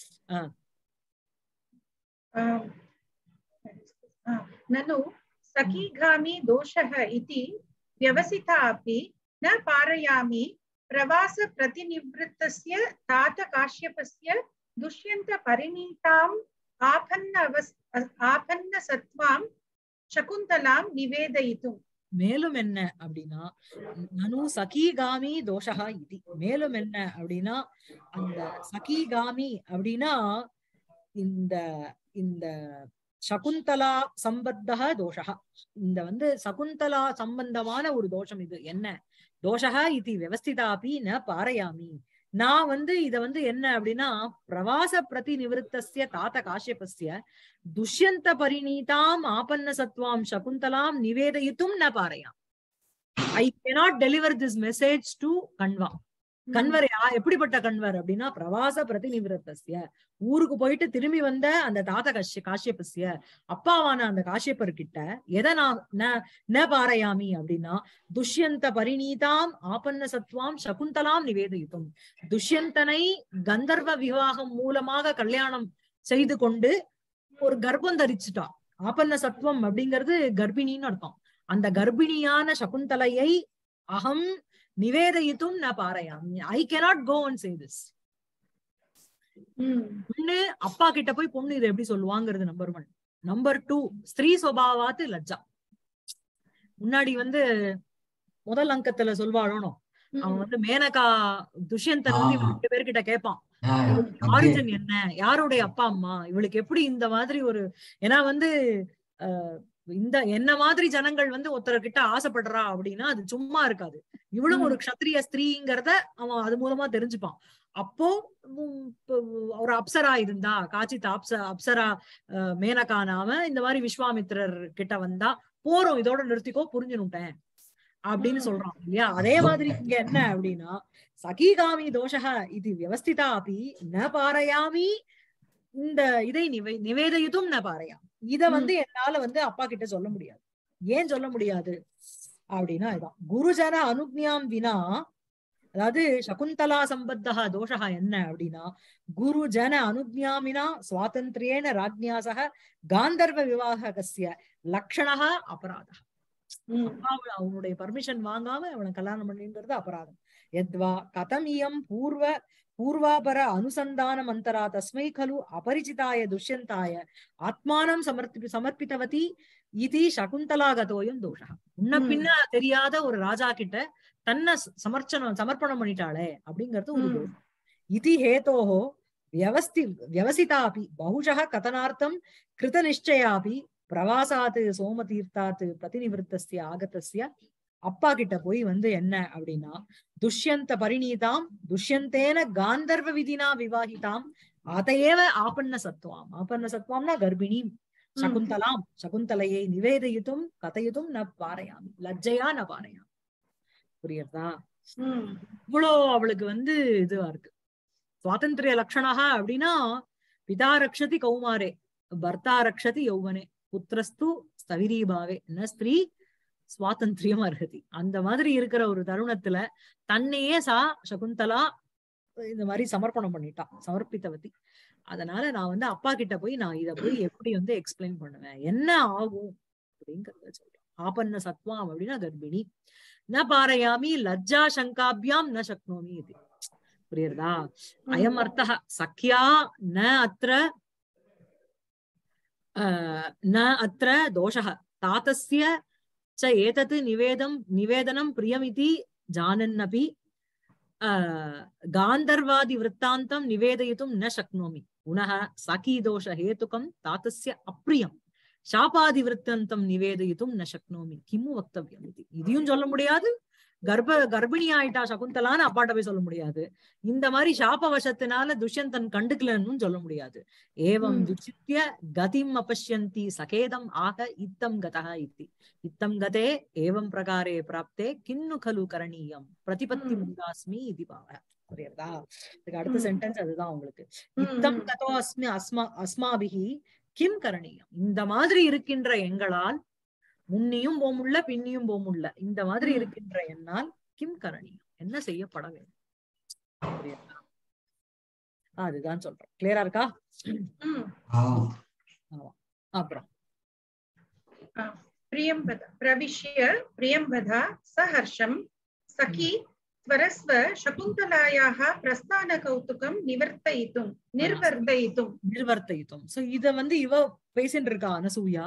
आम्। आ, ननु सखीगामी दोषः इति व्यवसिता अपि न पारयामि प्रवासप्रतिनिवृत्तस्य तातकाश्यपस्य दुष्यन्तपरिणीताम् आपन्न अवस् आपन्नसत्त्वां शकुन्तलां निवेदयितुम् மேலும் என்ன அப்படின்னா நனு சகீகாமி தோஷகா இது மேலும் என்ன அப்படின்னா அந்த சகீகாமி அப்படின்னா இந்த இந்த சகுந்தலா சம்பத்தக தோஷகா இந்த வந்து சகுந்தலா சம்பந்தமான ஒரு தோஷம் இது என்ன தோஷகா இது வியவஸ்திதாபி ந பாரயாமி நான் வந்து இத வந்து என்ன அப்படின்னா பிரவாச பிரதி நிவத்தஸ்ய தாத்த காஷ்யபஸ்ய துஷ்யந்த பரிணீதாம் ஆபன்ன சத்வாம் சகுந்தலாம் நிவேதயித்தும் ந பாரயாம் I cannot deliver this message to Kanva கன்வர் யா- எப்படிப்பட்ட கன்வர் அப்படின்னா பிரவாச பிரதிநிவத்தஸ்ய ஊருக்கு போயிட்டு திரும்பி வந்த அந்த தாத்த காஷ்ய காஷ்யபஸ்ய அப்பாவான அந்த காஷ்யப்பர் கிட்ட எதை நான் ந- ந பாரயாமி அப்படின்னா துஷ்யந்த பரிணீதாம் ஆபன்ன சத்வாம் சகுந்தலாம் நிவேதித்தும் துஷ்யந்தனை கந்தர்வ விவாகம் மூலமாக கல்யாணம் செய்து கொண்டு ஒரு கர்ப்பம் தரிச்சுட்டா ஆபன்ன சத்வம் அப்படிங்கிறது கர்ப்பிணின்னு அர்த்தம் அந்த கர்ப்பிணியான சகுந்தலையை அகம் நிவேதயித்தும் ந பாரயாமி ஐ cannot go and say this ம், ஒண்ணு அப்பா கிட்ட போய் பொண்ணு இதை எப்படி சொல்லுவாங்கிறது நம்பர் ஒன் நம்பர் டூ ஸ்திரீ சுபாவாத்து லஜ்ஜா முன்னாடி வந்து முதல் அங்கத்துல சொல்வாழணும் அவன் வந்து மேனகா துஷ்யந்தன் வந்து இவங்க ரெண்டு பேர்கிட்ட கேட்பான் ஆரிஜின் என்ன யாருடைய அப்பா அம்மா இவளுக்கு எப்படி இந்த மாதிரி ஒரு ஏன்னா வந்து அஹ், இந்த என்ன மாதிரி ஜனங்கள் வந்து ஒருத்தர்கிட்ட ஆசைப்படுறா அப்படின்னா அது சும்மா இருக்காது இவளும் ஒரு க்ஷத்ரிய ஸ்திரீங்கிறத அவன் அது மூலமா தெரிஞ்சுப்பான் அப்போ உம், இப்ப ஒரு அப்சரா இருந்தா காச்சித் அப்ச அப்சரா அஹ், மேனகா நாம இந்த மாதிரி விஸ்வாமித்திரர் கிட்ட வந்தா போறோம் இதோட நிறுத்திக்கோ புரிஞ்சுனுட்டேன் அப்படின்னு ம். சொல்றான் இல்லையா அதே மாதிரி இங்க என்ன அப்படின்னா சகீகாமி தோஷக இது வியவஸ்திதா அப்படி ந பாரயாமி இந்த இதை நிவை நிவேதயித்தும் ந பாரயாமி இத வந்து என்னால வந்து அப்பா கிட்ட சொல்ல முடியாது ஏன் சொல்ல முடியாது அப்படின்னா இதான் குருஜன அனுக்ஞாம் வினா அதாவது சகுந்தலா சம்பத்தா தோஷா என்ன அப்படின்னா குரு ஜன அனுஜாமினா சுவாதந்திரியேன ராஜ்ஞா சக காந்தர்வ விவாககஸ்ய லக்ஷணா அபராத ம், அவ- அவனுடைய பர்மிஷன் வாங்காம அவனை கல்யாணம் பண்ணின்றது அபராதம் எத்வா கதம் இயம் பூர்வ பூர்வாபர அனுசந்தானம் அந்தரா தஸ்மை கலு அபரிச்சிதாய துஷ்யந்தாய ஆத்மானம் சமர்ப்பி சமர்ப்பித்தவதி இது சகுந்தலாகதோயம் தோஷா முன்ன ம். பின்ன தெரியாத ஒரு ராஜா கிட்ட தன்னை ச- சமர்ச்சனம் சமர்ப்பணம் பண்ணிட்டாளே அப்படிங்கிறது ஒரு ம். தோஷம் இது ஹேதோஹோ व्यवस्थि व्यवसितापि बहुशः कथनार्थं कृतनिश्चयापि பிரவாசாத் சோமதீர்த்தாத் பிரதிநிவத்தஸ்ய ஆகத்தஸ்ய அப்பா கிட்ட போய் வந்து என்ன அப்படின்னா துஷ்யந்த பரிணீதாம் துஷ்யந்தேன காந்தர்வ விதினா விவாகிதாம் அதையேவ ஆபன்ன சத்வாம் ஆபன்ன சத்வாம்னா கர்ப்பிணி சகுந்தலாம் சகுந்தலையை நிவேதயித்தும் கதையுதும் ந பாரையாமி லஜ்ஜையா ந பாரையாமி புரியுறதா ம், இவ்வளோ அவளுக்கு வந்து இதுவா இருக்கு சுவாதந்திரிய லட்சணா அப்படின்னா பிதா ரக்ஷதி கௌமாரே பர்த்தா ரக்ஷதி யௌவனே புத்திரஸ்து ஸ்தவிரீபாவே ந ஸ்திரீ சுவாதந்திரியம் அர்ஹதி அந்த மாதிரி இருக்கிற ஒரு தருணத்துல தன்னையே சா சகுந்தலா இந்த மாதிரி சமர்ப்பணம் பண்ணிட்டான் சமர்ப்பித்தவதி அதனால நான் வந்து அப்பா கிட்ட போய் நான் இத போய் எப்படி வந்து எக்ஸ்பிளைன் பண்ணுவேன் என்ன ஆகும் அப்படிங்கறத சொல்றேன் ஆபன்ன சத்வாம் அப்படின்னா கர்ப்பிணி ந பாரயாமி லஜ்ஜா சங்காபியாம் ந சக்னோமி இது புரியுறதா அயம் அர்த்தः சख्या ந அத்ர அஹ், ந அத்ர தோஷः தாத்தஸ்ய च एतत् निवेदं निवेदनं प्रियमिति जानन्नपि अह, गान्धर्वादिवृत्तान्तं निवेदयितुं न शक्नोमि पुनः सखीदोषहेतुकं तातस्य अप्रियं சாபாதிவிருத்தந்தம் நிவேதித்தும் ந சக்னோமி கிம்மு வக்தவியம் இது இதையும் சொல்ல முடியாது கர்ப்ப கர்ப்பிணி ஆயிட்டா சகுந்தலான்னு அப்பாட்ட போய் சொல்ல முடியாது இந்த மாதிரி சாப வசத்தினால துஷ்யந்தன் கண்டுக்கலன்னு சொல்ல முடியாது ஏவம் ம். துச்சித்ய கதிம் அபஷ்யந்தி சகேதம் ஆக இத்தம் கதः இத்தி இத்தம் கதே ஏவம் பிரகாரே பிராப்தே கிண்ணு खलु கரணீயம் பிரதிபத்தி ம். முந்தாஸ்மி இது பாவ புரியுதா இதுக்கு அடுத்த ம். சென்டென்ஸ் அதுதான் உங்களுக்கு ம், இத்தம் ம். கதோ அஸ்மி அஸ்மா அஸ்மாபிகி கிம் கரணியம் இந்த மாதிரி இருக்கின்ற எங்களால் முன்னியும் போமுள்ள பின்னியும் போமுள்ள இந்த மாதிரி ம். இருக்கின்ற என்னால் கிம் கரணியம் என்ன செய்யப்பட வேண்டும் புரியுதா அதுதான் சொல்றேன் கிளியரா இருக்கா ம். அப்புறம் प्रियंवद प्रविश्य प्रियंवदा सहर्षं सखी त्वरस्व शकुन्तलायाः प्रस्थानकौतुकं निवर्तयितुं निर्वर्तयितुं நிர்வர்த்தித்தோம் சோ இத வந்து இவ பேசிட்டு இருக்கா அனசூயா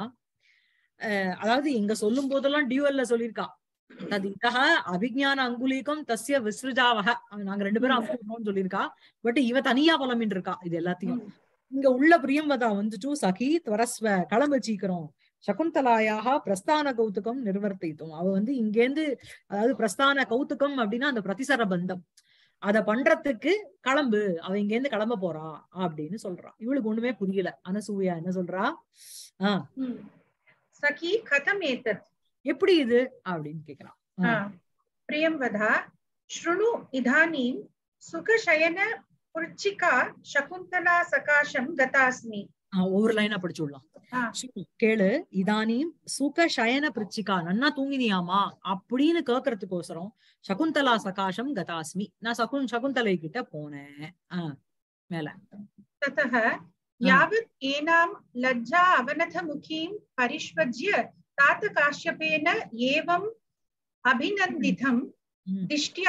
அஹ் அதாவது இங்க சொல்லும் போதெல்லாம் டியூஎல்ல சொல்லியிருக்கா தது இதக அபிஜான அங்குலீகம் தஸ்ய விஸ்ருஜாவக நாங்க ரெண்டு பேரும் அனுப்பிடணும்னு சொல்லியிருக்கா பட் இவ தனியா புலம்பின்னு இருக்கா இது எல்லாத்தையும் இங்க உள்ள பிரியம்பதா வந்துட்டு சகி துவரஸ்வ கிளம்பு சீக்கிரம் சகுந்தலாயாக பிரஸ்தான கௌதுகம் நிர்வர்த்தித்தோம் அவ வந்து இங்கேருந்து அதாவது பிரஸ்தான கௌதுகம் அப்படின்னா அந்த பிரதிசர பந்தம் அத பண்றதுக்கு கிளம்பு அவ இங்க இருந்து கிளம்ப போறா அப்படின்னு சொல்றா இவளுக்கு ஒண்ணுமே புரியல அனசூயா என்ன சொல்றா ஆஹ் ம். सखी कथमेतत् எப்படி இது அப்படின்னு கேக்குறான் हा, प्रियंवदा शृणु इदानीं सुखशयन पुर्चिका शकुन्तला सकाशं गतास्मि ஆஹ் ஒவ்வொரு லைனா படிச்சு விடலாம் ஆ. சு- கேளு இதானீம் சுக சயன பிரிச்சிகா நன்னா தூங்கினியாமா அப்படின்னு கேக்குறதுக்கோசரம் சகுந்தலா சகாசம் கதாஸ்மி நான் சகுன் சகுந்தலை கிட்ட போனேன் ஆஹ் மேல ततः यावत् एनां लज्जा अवनतमुखीं परिष्वज्य तातकाश्यपेन एवम् अभिनन्दितं ம். दिष्ट्या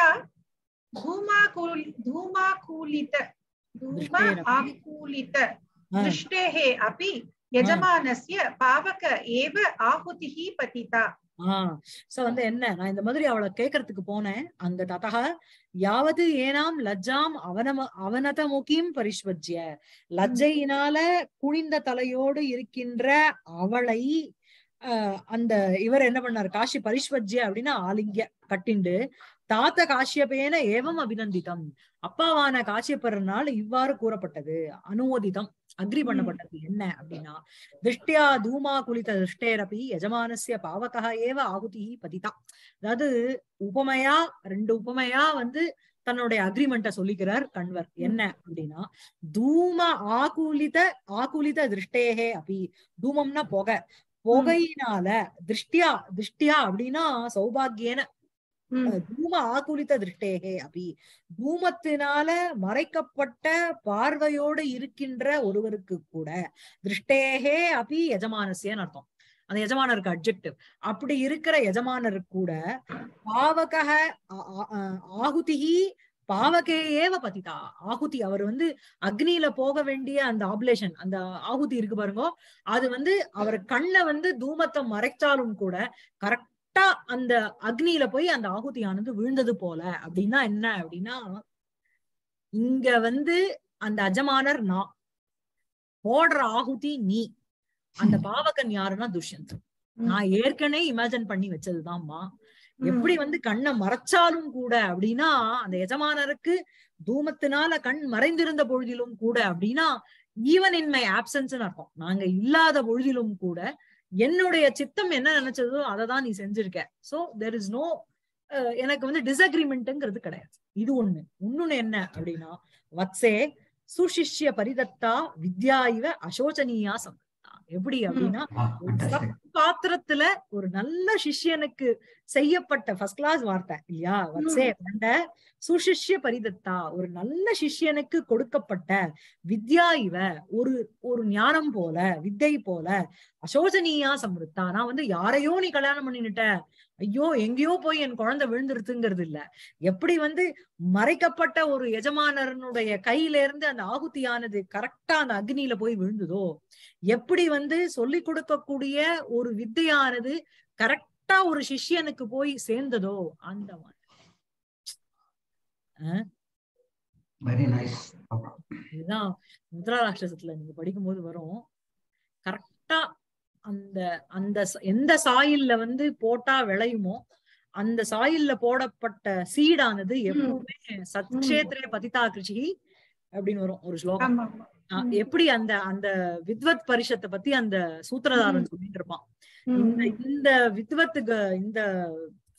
धूमाकूल धूमाकूलित धूम दृष्टेरपि। आकूलित ஆஹ் दृष्टेः अपि यजमानस्य पावक एव आहुतिः पतिता ஆஹ் சோ வந்து என்ன நான் இந்த மாதிரி அவளை கேக்குறதுக்கு போனேன் அந்த ததக யாவது ஏனாம் லஜ்ஜாம் அவனம அவனத முகிம் பரிஷ்வஜ்ய லஜ்ஜையினால குனிந்த தலையோடு இருக்கின்ற அவளை ஆஹ் அந்த இவர் என்ன பண்ணாரு காஷி பரிஷ்வஜ்ய அப்படின்னா ஆலிங்க கட்டிண்டு தாத்த காஷ்யபேன ஏவம் அபிநந்திதம் அப்பாவான காஷ்யப்பரனால் இவ்வாறு கூறப்பட்டது அனுமோதிதம் அக்ரி பண்ணப்பட்டது என்ன அப்படின்னா திருஷ்டியா தூமா குலித திருஷ்டேரபி யஜமானஸ்ய பாவகா ஏவ ஆகுதி பதிதா அதாவது உபமையா ரெண்டு உபமையா வந்து தன்னுடைய அக்ரிமெண்ட சொல்லிக்கிறார் கண்வர் என்ன அப்படின்னா தூம ஆகுலித ஆகுலித திருஷ்டேகே அபி தூமம்னா புகை புகையினால திருஷ்டியா திருஷ்டியா அப்படின்னா சௌபாகியன ம், தூம ஆகுலித திருஷ்டேகே அபி தூமத்தினால மறைக்கப்பட்ட பார்வையோடு இருக்கின்ற ஒருவருக்கு கூட திருஷ்டேகே அபி எஜமானசியன்னு அர்த்தம் அந்த எஜமானருக்கு அப்ஜெக்டிவ் அப்படி இருக்கிற எஜமானருக்கு கூட பாவக ஆகுதிகி பாவகே ஏவ பதிதா ஆகுதி அவர் வந்து அக்னியில போக வேண்டிய அந்த ஆப்லேஷன் அந்த ஆகுதி இருக்கு பாருங்க அது வந்து அவர் கண்ணை வந்து தூமத்தை மறைச்சாலும் கூட கரெக்டா அந்த அக்னியில போய் அந்த ஆகுதியானது விழுந்தது போல அப்படின்னா என்ன அப்படின்னா இங்க வந்து அந்த அஜமானர் நான் போடுற ஆகுதி நீ அந்த பாவகன் யாருன்னா துஷ்யந்த் நான் ஏற்கனவே இமேஜின் பண்ணி வச்சதுதான்மா எப்படி வந்து கண்ணை மறைச்சாலும் கூட அப்படின்னா அந்த எஜமானருக்கு தூமத்தினால கண் மறைந்திருந்த பொழுதிலும் கூட அப்படின்னா ஈவன் இன் மை ஆப்சன்ஸ் அர்த்தம் நாங்க இல்லாத பொழுதிலும் கூட என்னுடைய சித்தம் என்ன நினைச்சதோ அதை தான் நீ செஞ்சிருக்க சோ தெர் இஸ் நோ எனக்கு வந்து டிஸ்அக்ரிமெண்ட்ங்கிறது கிடையாது இது ஒண்ணு இன்னொன்னு என்ன அப்படின்னா வத்சே சுஷிஷ்ய பரிதத்தா வித்யா இவ அசோச்சனீயா சம்பத்தா எப்படி அப்படின்னா ஒரு சப் பாத்திரத்துல ஒரு நல்ல சிஷ்யனுக்கு செய்யப்பட்ட ஃபர்ஸ்ட் கிளாஸ் வார்த்தை இல்லையா வத்சே பண்ட சுஷிஷ்ய பரிதத்தா ஒரு நல்ல சிஷ்யனுக்கு கொடுக்கப்பட்ட வித்யா இவ ஒரு ஒரு ஞானம் போல வித்தை போல அசோசனியா சம்ருத்தா நான் வந்து யாரையோ நீ கல்யாணம் பண்ணினுட்ட ஐயோ எங்கேயோ போய் என் குழந்தை விழுந்துருத்துங்கிறது இல்ல எப்படி வந்து மறைக்கப்பட்ட ஒரு எஜமானரனுடைய கையில இருந்து அந்த ஆகுதியானது கரெக்டா அந்த அக்னியில போய் விழுந்ததோ எப்படி வந்து சொல்லி கொடுக்கக்கூடிய ஒரு வித்தையானது கரெக்டா ஒரு சிஷ்யனுக்கு போய் சேர்ந்ததோ அந்த மாதிரி வெரி நைஸ் இதுதான் முத்ரா ராட்சசத்துல நீங்க படிக்கும்போது வரும் கரெக்டா அந்த அந்த ச- எந்த சாயில்ல வந்து போட்டா விளையுமோ அந்த சாயில்ல போடப்பட்ட சீடானது எப்பவுமே சத்ஷேத்திரே பதிதா கிருஷி அப்படின்னு வரும் ஒரு ஸ்லோகம் ஆமா ஆமா. ஆஹ் ம். எப்படி அந்த அந்த வித்வத் பரிஷத்தை பத்தி அந்த சூத்திரதாரன் சொல்லிட்டு இருப்பான் இந்த ம், இந்த வித்வத்துக்கு இந்த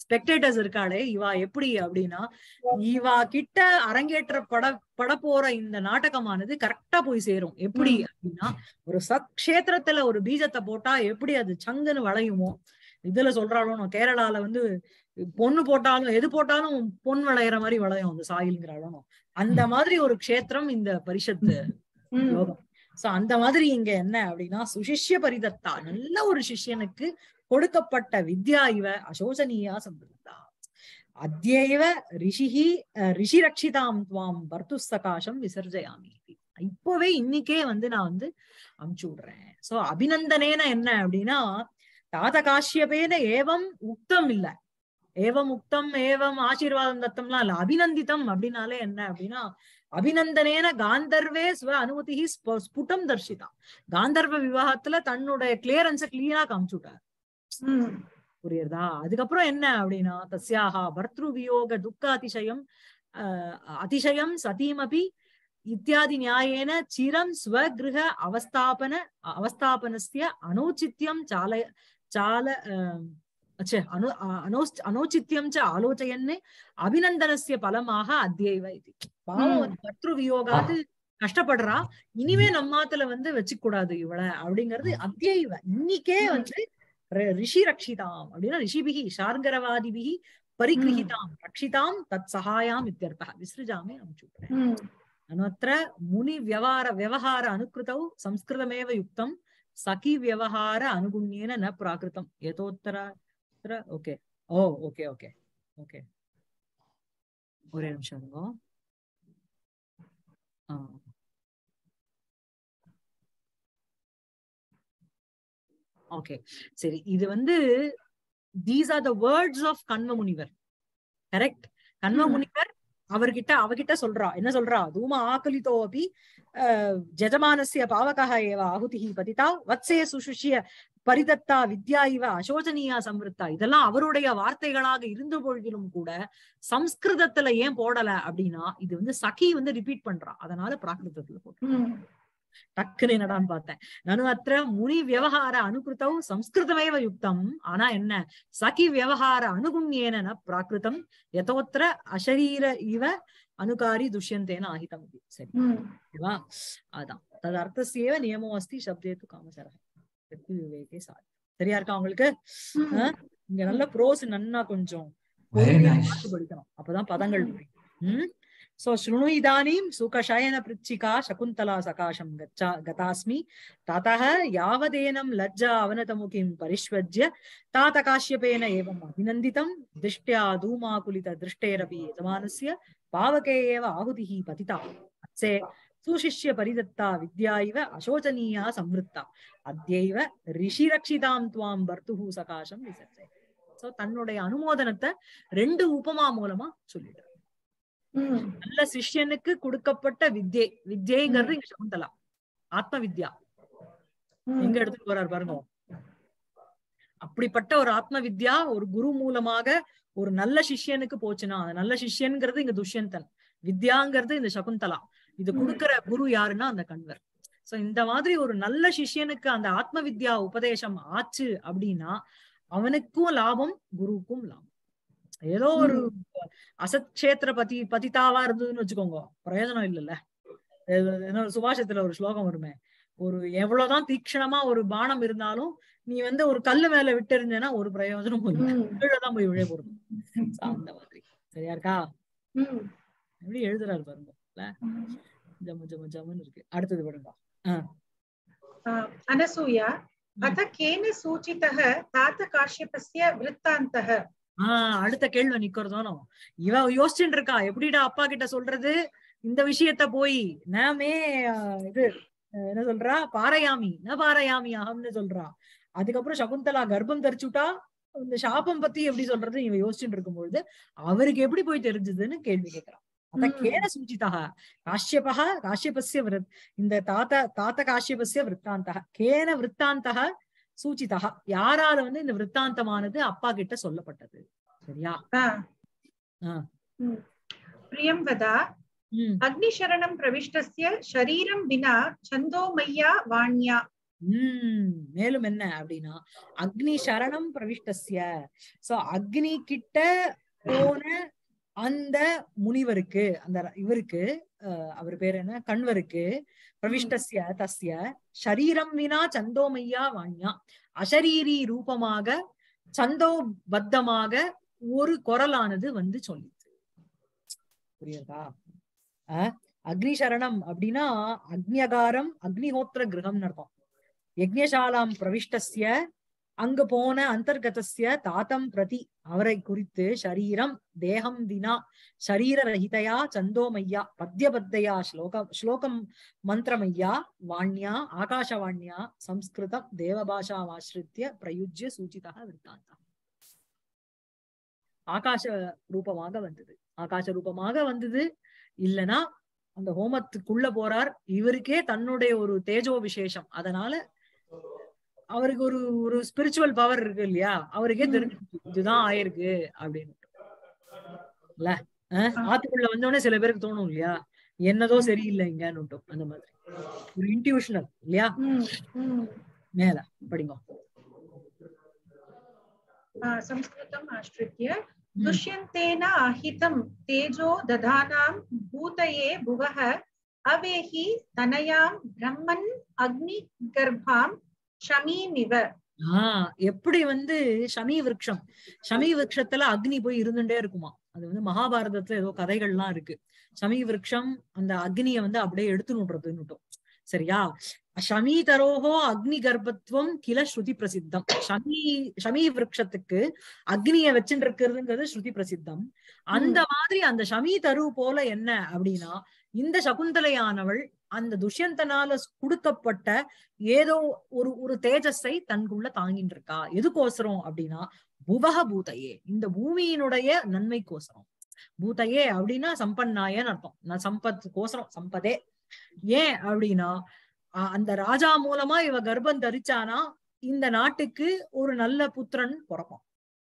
ஸ்பெக்டேட்டர்ஸ் இருக்காளே இவா எப்படி அப்படின்னா இவா கிட்ட அரங்கேற்ற பட பட போற இந்த நாடகமானது கரெக்டா போய் சேரும் எப்படி அப்படின்னா ஒரு சக்ஷேத்திரத்துல ஒரு பீஜத்தை போட்டா எப்படி அது சங்குன்னு வளையுமோ இதுல சொல்றாலும் நான் கேரளால வந்து பொண்ணு போட்டாலும் எது போட்டாலும் பொன் விளையிற மாதிரி விளையும் அந்த சாயில்ங்கிறாலும் அந்த மாதிரி ஒரு க்ஷேத்திரம் இந்த பரிஷத்து ம். யோகம் சோ அந்த மாதிரி இங்க என்ன அப்படின்னா சுசிஷ்ய பரிதத்தா நல்ல ஒரு சிஷ்யனுக்கு கொடுக்கப்பட்ட வித்யா இவ அசோசனீயா சம்பிருத்தா அத்யேவ ரிஷிஹி அஹ், ரிஷி ரட்சிதாம் துவாம் பர்த்து சகாசம் விசர்ஜயாமி இப்பவே இன்னைக்கே வந்து நான் வந்து அமுச்சு விடுறேன் சோ அபிநந்தனேன என்ன அப்படின்னா தாத காஷ்யபேன ஏவம் உக்தம் இல்ல ஏவம் உக்தம் ஏவம் ஆசீர்வாதம் தத்தம்லாம் இல்ல அபிநந்திதம் அப்படின்னாலே என்ன அப்படின்னா அபிநந்தனேன காந்தர்வே ஸ்வ அனுமதி ஸ்ப- ஸ்புடம் தர்ஷிதா காந்தர்வ விவாகத்துல தன்னுடைய கிளியரன்ஸ கிளீனா காமிச்சுட்டார் ம். புரியுறதா அதுக்கப்புறம் என்ன அப்படின்னா தஸ்யாஹா பர்த்ரு வியோக துக்க அதிசயம் அஹ், அதிசயம் சதீமபி இத்தியாதி நியாயேன சிரம் ஸ்வகிருஹ அவஸ்தாபன அவஸ்தாபனஸ்ய அனௌச்சித்யம் சாலய சால அஹ், ச்சே, அனு அ- அனௌச்- அனௌச்சித்யம் ச ஆலோசயன்னு அபிநந்தனஸ்ய பலமாக அத்தியைவ இது பாவம் ம். வந்து பர்த்ரு வியோகாது கஷ்டப்படுறா இனிமே நம்மாத்துல வந்து வச்சுக்க கூடாது இவள அப்படிங்கிறது அத்தியைவ இன்னிக்கே ம். வந்து ர- ரிஷி ரக்ஷிதாம் அப்படின்னா ரிஷிபிகி ஷார்கரவாதிபிகி பரிகிரகிதாம் ரக்ஷிதாம் தத் சகாயாம் இத்தியர்த்தः விசிருஜாமி அனுச்சுட்றேன் ம். அனत्र முனி வியவார விவகார அனுகிருதௌ சம்ஸ்கிருதமேவ யுக்தம் சகி வியவகார அனுகுண்யேன ந பிராகிருதம் யதோத்தர okay oh okay okay okay ஒரே நிமிஷம் இருங்கோ ஆ. ஓகே சரி இது வந்து these are the words of Kanva முனிவர் கரெக்ட் கண்வ ம். முனிவர் அவர்கிட்ட அவகிட்ட சொல்றா என்ன சொல்றா தூம ஆகலிதோ அபி அஹ், ஜஜமானஸ்ய பாவகः ஏவ ஆகுதிஹி பதிதா வத்சே சுஷுஷ்ய பரிதத்தா வித்யா இவ அசோச்சனீயா சம்ருத்தா இதெல்லாம் அவருடைய வார்த்தைகளாக இருந்த பொழுதிலும் கூட சம்ஸ்கிருதத்துல ஏன் போடல அப்படின்னா இது வந்து சகி வந்து ரிப்பீட் பண்றா அதனால பிராகிருதத்துல போட்டு ம். டக்குன்னு என்னடான்னு பார்த்தேன் நனு அத்திர முனி வியவகார அனுகிருத்தௌ சம்ஸ்கிருதமேவ யுக்தம் ஆனா என்ன சகி வியவகார அனுகுண்யேன ந பிராகிருதம் யதோத்திர அசரீர இவ அனுகாரி துஷ்யந்தேன ஆகிதம் இது சரி ம். ஓகேவா அதான் தது அர்த்தசியேவ நியமோ அஸ்தி சப்தேத்து காமசரக வெற்றி விவேகே சாதி சரியா இருக்கா உங்களுக்கு ம். ஆ? இங்க நல்ல ப்ரோஸ் நன்னா கொஞ்சம் Very பொறுமையா nice. பார்த்து படிக்கணும் அப்பதான் பதங்கள் புரியும் ம் சோ ஸ்ருணு இதானீம் சுகசயன பிருச்சிகா சகுந்தலா சகாசம் கச்சா கதாஸ்மி ததः யாவதேனம் லஜ்ஜா அவனதமுகிம் பரிஷ்வஜ்ய तात काश्यपेन एवम् अभिनन्दितं दृष्ट्या धूमाकुलित दृष्टेरपि यजमानस्य पावके एव आहुतिः पतिता अत्से सुशिष्य परिदत्ता विद्या इव अशोचनीया संवृत्ता अद्यैव ரிஷிரக்ஷிதாம் துவாம் பர்த்துஹு சகாசம் விசர்ஜை சோ தன்னுடைய அனுமோதனத்தை ரெண்டு உபமா மூலமா சொல்லிடுறார் ம். நல்ல சிஷ்யனுக்கு கொடுக்கப்பட்ட வித்யை வித்யைங்கிறது இங்க சகுந்தலா ஆத்ம வித்யா ம். எங்க எடுத்துட்டு போறாரு பாருங்க அப்படிப்பட்ட ஒரு ஆத்ம வித்யா ஒரு குரு மூலமாக ஒரு நல்ல சிஷ்யனுக்கு போச்சுன்னா அந்த நல்ல சிஷ்யன்கிறது இங்க துஷ்யந்தன் வித்யாங்கிறது இந்த சகுந்தலா இது ம். கொடுக்கிற குரு யாருன்னா அந்த கண்வர் சோ இந்த மாதிரி ஒரு நல்ல சிஷ்யனுக்கு அந்த ஆத்ம வித்யா உபதேசம் ஆச்சு அப்படின்னா அவனுக்கும் லாபம் குருவுக்கும் லாபம் ஏதோ ஒரு அசத்ஷேத்திர பதி பதிதாவா இருந்ததுன்னு வச்சுக்கோங்க பிரயோஜனம் இல்லைல்ல இது- என்ன சுபாஷத்துல ஒரு ஸ்லோகம் வருமே ஒரு எவ்வளவுதான் தீக்ஷணமா ஒரு பானம் இருந்தாலும் நீ வந்து ஒரு கல்லு மேல விட்டெறிஞ்சனா ஒரு பிரயோஜனமும் இல்லை ம். கீழதான் போய் விழ போறது So, அந்த மாதிரி சரியா இருக்கா ம். எப்படி எழுதுறாரு பாருங்க இல்ல ஜம்மு ஜம்மு ஜம்முன்னு இருக்கு அடுத்தது விடுங்க आ, अनसूया अथ केन सूचितः तात काश्यपस्य वृत्तान्तः ஆஹ் அடுத்த கேள்வி நிக்கிறதோனோ இவ யோசிச்சுட்டு இருக்கா எப்படிடா அப்பா கிட்ட சொல்றது இந்த விஷயத்த போய் நாமே ஆஹ், இது அஹ், என்ன சொல்றா பாறையாமி ந பாறையாமி அகம்னு சொல்றா அதுக்கப்புறம் சகுந்தலா கர்ப்பம் தரிச்சுட்டா இந்த சாபம் பத்தி எப்படி சொல்றது இவ யோசிச்சுட்டு இருக்கும்பொழுது அவருக்கு எப்படி போய் தெரிஞ்சதுன்னு கேள்வி கேட்கிறான் அத ம். கேன சூச்சிதா காஷ்யபா காஷ்யபஸ்ய விரத் இந்த தாத்த தாத்த காஷ்யபஸ்ய விற்த்தாந்தா கேன விற்த்தாந்தா சூச்சிதா யாரால வந்து இந்த விற்த்தாந்தமானது அப்பா கிட்ட சொல்லப்பட்டது சரியா आ, ஆ. ம். प्रियं वदा உம் अग्निशरणं प्रविष्टस्य शरीरं विना छन्दोमय्या वाण्या உம் மேலும் என்ன அப்படின்னா அக்னி சரணம் பிரவிஷ்டஸ்ய சோ அக்னி கிட்ட போன அந்த முனிவருக்கு அந்த ர- இவருக்கு அஹ், அவர் பேர் என்ன கண்வருக்கு பிரவிஷ்டஸ்ய தஸ்ய ஷரீரம் வினா சந்தோமையா வாண்யா அசரீரி ரூபமாக சந்தோபத்தமாக ஒரு குரலானது வந்து சொல்லிச்சு புரியுதா அஹ், அக்னி சரணம் அப்படின்னா அக்னியகாரம் அக்னிஹோத்திர கிரகம்னு அர்த்தம் யஜ்ஞசாலாம் பிரவிஷ்டஸ்ய அங்க போன அந்தர்கதஸ்ய தாத்தம் பிரதி அவரை குறித்து ஷரீரம் தேகம் வினா ஷரீர ரஹிதயா சந்தோமையா பத்யபத்தையா ஸ்லோகம் ஸ்லோகம் மந்திரமையா வாண்யா ஆகாஷவாண்யா சம்ஸ்கிருதம் தேவபாஷாமாஸ்ரித்ய பிரயுஜ்ய சூச்சிதா விற்த்தாந்தா ஆகாச ரூபமாக வந்தது ஆகாச ரூபமாக வந்தது இல்லனா அந்த ஹோமத்துக்குள்ள போறார் இவருக்கே தன்னுடைய ஒரு தேஜோ விசேஷம் அதனால அவருக்கு ஒரு ஒரு ஸ்பிரிச்சுவல் பவர் இருக்கு இல்லையா அவருக்கே ம். தெரிஞ்சு இதுதான் ஆயிருக்கு அப்படின்னு இல்ல அஹ், ஆத்துக்குள்ள வந்தோடனே சில பேருக்கு தோணும் இல்லையா என்னதோ சரியில்லை இங்கன்னு அந்த மாதிரி ஒரு இன்டியூஷனல் இல்லையா ம், ம். மேல படிங்க आ, संस्कृतम् आश्रित्य दुष्यन्तेन आहितं तेजो दधानां भूतये भुवः अवेहि तनयां ब्रह्मन् अग्निगर्भां शमीमिव ஆஹ் எப்படி வந்து ஷமி விருட்சம் ஷமி விருட்சத்துல அக்னி போய் இருந்துட்டே இருக்குமா அது வந்து மகாபாரதத்துல ஏதோ கதைகள்லாம் இருக்கு ஷமி விருட்சம் அந்த அக்னியை வந்து அப்படியே எடுத்து நுடுறதுன்னுட்டோம் சரியா ஷமி தரோகோ அக்னி கர்ப்பத்துவம் கில ஸ்ருதி பிரசித்தம் ஷமி ஷமி விருட்சத்துக்கு அக்னிய வச்சுட்டு இருக்கிறதுங்கிறது ஸ்ருதி பிரசித்தம் அந்த மாதிரி அந்த ஷமி தரு போல என்ன அப்படின்னா இந்த சகுந்தலையானவள் அந்த துஷ்யந்தனால கொடுக்கப்பட்ட ஏதோ ஒரு ஒரு தேஜஸை தன்குள்ள தாங்கிட்டு இருக்கா எதுக்கோசரம் அப்படின்னா புவக பூதையே இந்த பூமியினுடைய நன்மைக்கோசரம் பூதையே அப்படின்னா சம்பன்னாயன்னு அர்த்தம் நான் சம்பத்துக்கோசரம் சம்பதே ஏன் அப்படின்னா அ- அந்த ராஜா மூலமா இவ கர்ப்பம் தரிச்சானா இந்த நாட்டுக்கு ஒரு நல்ல புத்திரன் பிறப்பான்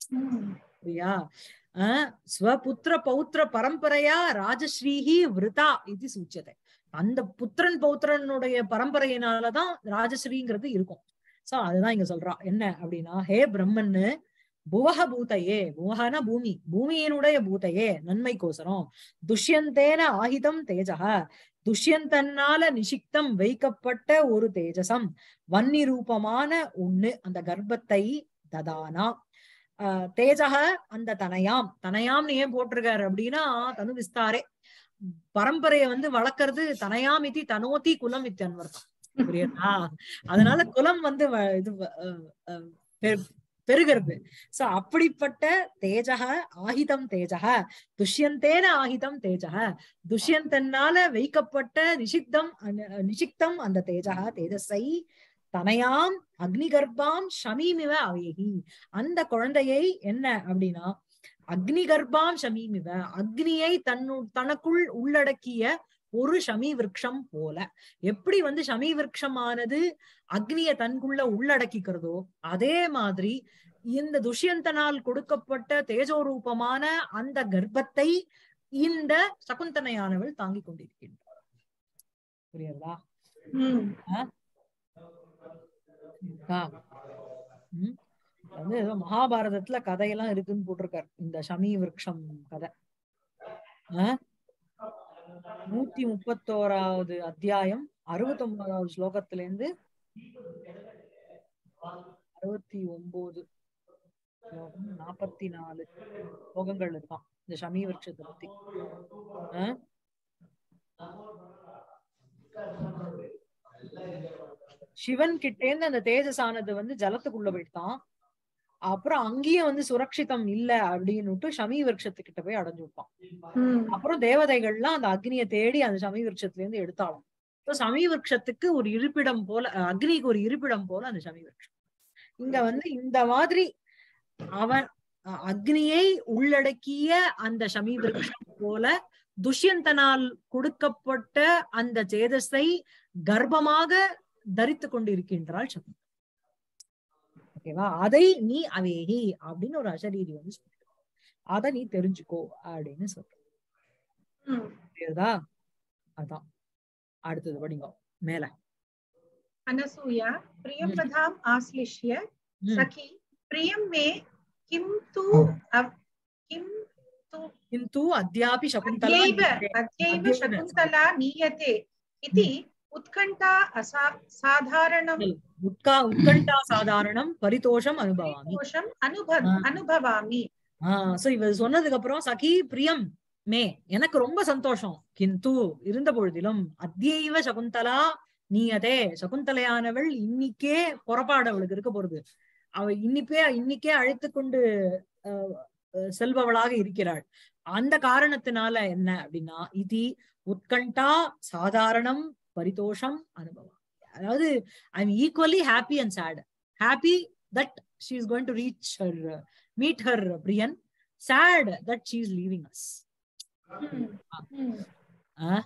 சரியா அஹ் ஸ்வபுத்திர பௌத்திர பரம்பரையா ராஜஸ்ரீஹி விருதா இது சூச்சதை அந்த புத்திரன் பௌத்திரனுடைய பரம்பரையினாலதான் ராஜஸ்ரீங்கிறது இருக்கும் சோ அதுதான் இங்க சொல்றா என்ன அப்படின்னா ஹே பிரம்மன்னு புவக பூதையே புவகன பூமி பூமியினுடைய பூதையே நன்மைக்கோசரம் துஷ்யந்தேன ஆஹிதம் தேஜக துஷ்யந்தன்னால நிஷிக்தம் வைக்கப்பட்ட ஒரு தேஜசம் வன்னி ரூபமான ஒண்ணு அந்த கர்ப்பத்தை ததானா ஆஹ் தேஜக அந்த தனயாம் தனயாம்னு ஏன் போட்டிருக்காரு அப்படின்னா தனு விஸ்தாரே பரம்பரையை வந்து வளர்க்கறது தனயாம் இதி தனோதி குலம் இத்தியன்வர்த்தம் புரியுதா அதனால குலம் வந்து வ- இது வ- அஹ் அஹ் பெரு- பெருகிறது சோ அப்படிப்பட்ட தேஜக ஆஹிதம் தேஜக துஷ்யந்தேன ஆஹிதம் தேஜக துஷ்யந்தனால வைக்கப்பட்ட நிஷிக்தம் அந்த- நிஷிக்தம் அந்த தேஜக தேஜஸை தனயாம் அக்னி கர்ப்பாம் ஷமீமிவ அவேகி அந்த குழந்தையை என்ன அப்படின்னா அக்னி கர்ப்பாம் ஷமீமிவ அக்னியை தன்னு தனக்குள் உள்ளடக்கிய ஒரு ஷமி விருட்சம் போல எப்படி வந்து ஷமி விருட்சமானது அக்னிய தன்குள்ள உள்ளடக்கிக்கிறதோ அதே மாதிரி இந்த துஷ்யந்தனால் கொடுக்கப்பட்ட தேஜோரூபமான அந்த கர்ப்பத்தை இந்த சகுந்தனையானவள் தாங்கிக் கொண்டிருக்கின்றார் புரியுதா இருக்கா? ம். வந்து ஏதோ மகாபாரதத்துல கதையெல்லாம் இருக்குன்னு போட்டிருக்காரு இந்த ஷமி விருட்சம் கதை ஆ? நூத்தி முப்பத்தோராவது அத்தியாயம் அறுபத்தி ஒன்பதாவது ஸ்லோகத்துல இருந்து அறுபத்தி ஒன்பது ஸ்லோகம் நாற்பத்தி நாலு ஸ்லோகங்கள் இருக்கான் இந்த ஷமி விருட்சத்தை பத்தி ஆ? சிவன் கிட்டேந்து அந்த தேஜஸானது வந்து ஜலத்துக்குள்ள போயிட்டான் அப்புறம் அங்கேயும் வந்து சுரக்ஷிதம் இல்ல அப்படின்னுட்டு ஷமி விருட்சத்துக்கிட்ட போய் அடைஞ்சு விட்டான் அப்புறம் தேவதைகள்லாம் அந்த அக்னியை தேடி அந்த சமி விருட்சத்துல இருந்து எடுத்தாலும் சமி விருட்சத்துக்கு ஒரு இருப்பிடம் போல அஹ், அக்னிக்கு ஒரு இருப்பிடம் போல அந்த சமி விருட்சம் இங்க வந்து இந்த மாதிரி அவன் அஹ், அக்னியை உள்ளடக்கிய அந்த சமி விருட்சம் போல துஷ்யந்தனால் கொடுக்கப்பட்ட அந்த சேதஸை கர்ப்பமாக தரித்து கொண்டிருக்கின்றாள் சகுந்தலை ஓகேவா அதை நீ அவேகி அப்படின்னு ஒரு அசரீரி வந்து சொல்ற அத நீ தெரிஞ்சுக்கோ அப்படின்னு சொல்ற புரியுதா அதான் அடுத்தது படிங்க மேல अनसूया प्रियं वधाम् आश्लिष्य ம். सखी प्रियं मे किं तु अव- किं तु किन्तु अद्यापि शकुन्तला अद्यैव नीयते। अद्यैव अद्यैव, शकुन्तला नीयते इति उत्कण्ठा असा साधारणं उत्का उत्कण्ठा சாதாரணம் பரிதோஷம் அனுபவாமி दोषम् अनुभव ஆ. अनुभवामि ஆஹ் சோ இவ சொன்னதுக்கு அப்புறம் சகி பிரியம் மே எனக்கு ரொம்ப சந்தோஷம் கிந்து இருந்த பொழுதிலும் அத்தியைவ சகுந்தலா நீயதே சகுந்தலையானவள் இன்னிக்கே புறப்பாடு அவளுக்கு இருக்க போறது அவ இன்னிப்பே இன்னிக்கே அழைத்து கொண்டு அஹ், அஹ், செல்பவளாக இருக்கிறாள் அந்த காரணத்தினால என்ன அப்படின்னா இதி உத்கண்டா சாதாரணம் பரிதோஷம் அனுபவம் அதாவது I am equally happy and sad happy that she is going to reach her meet her Brian. Sad that she is leaving us. ம். ம். ஆ?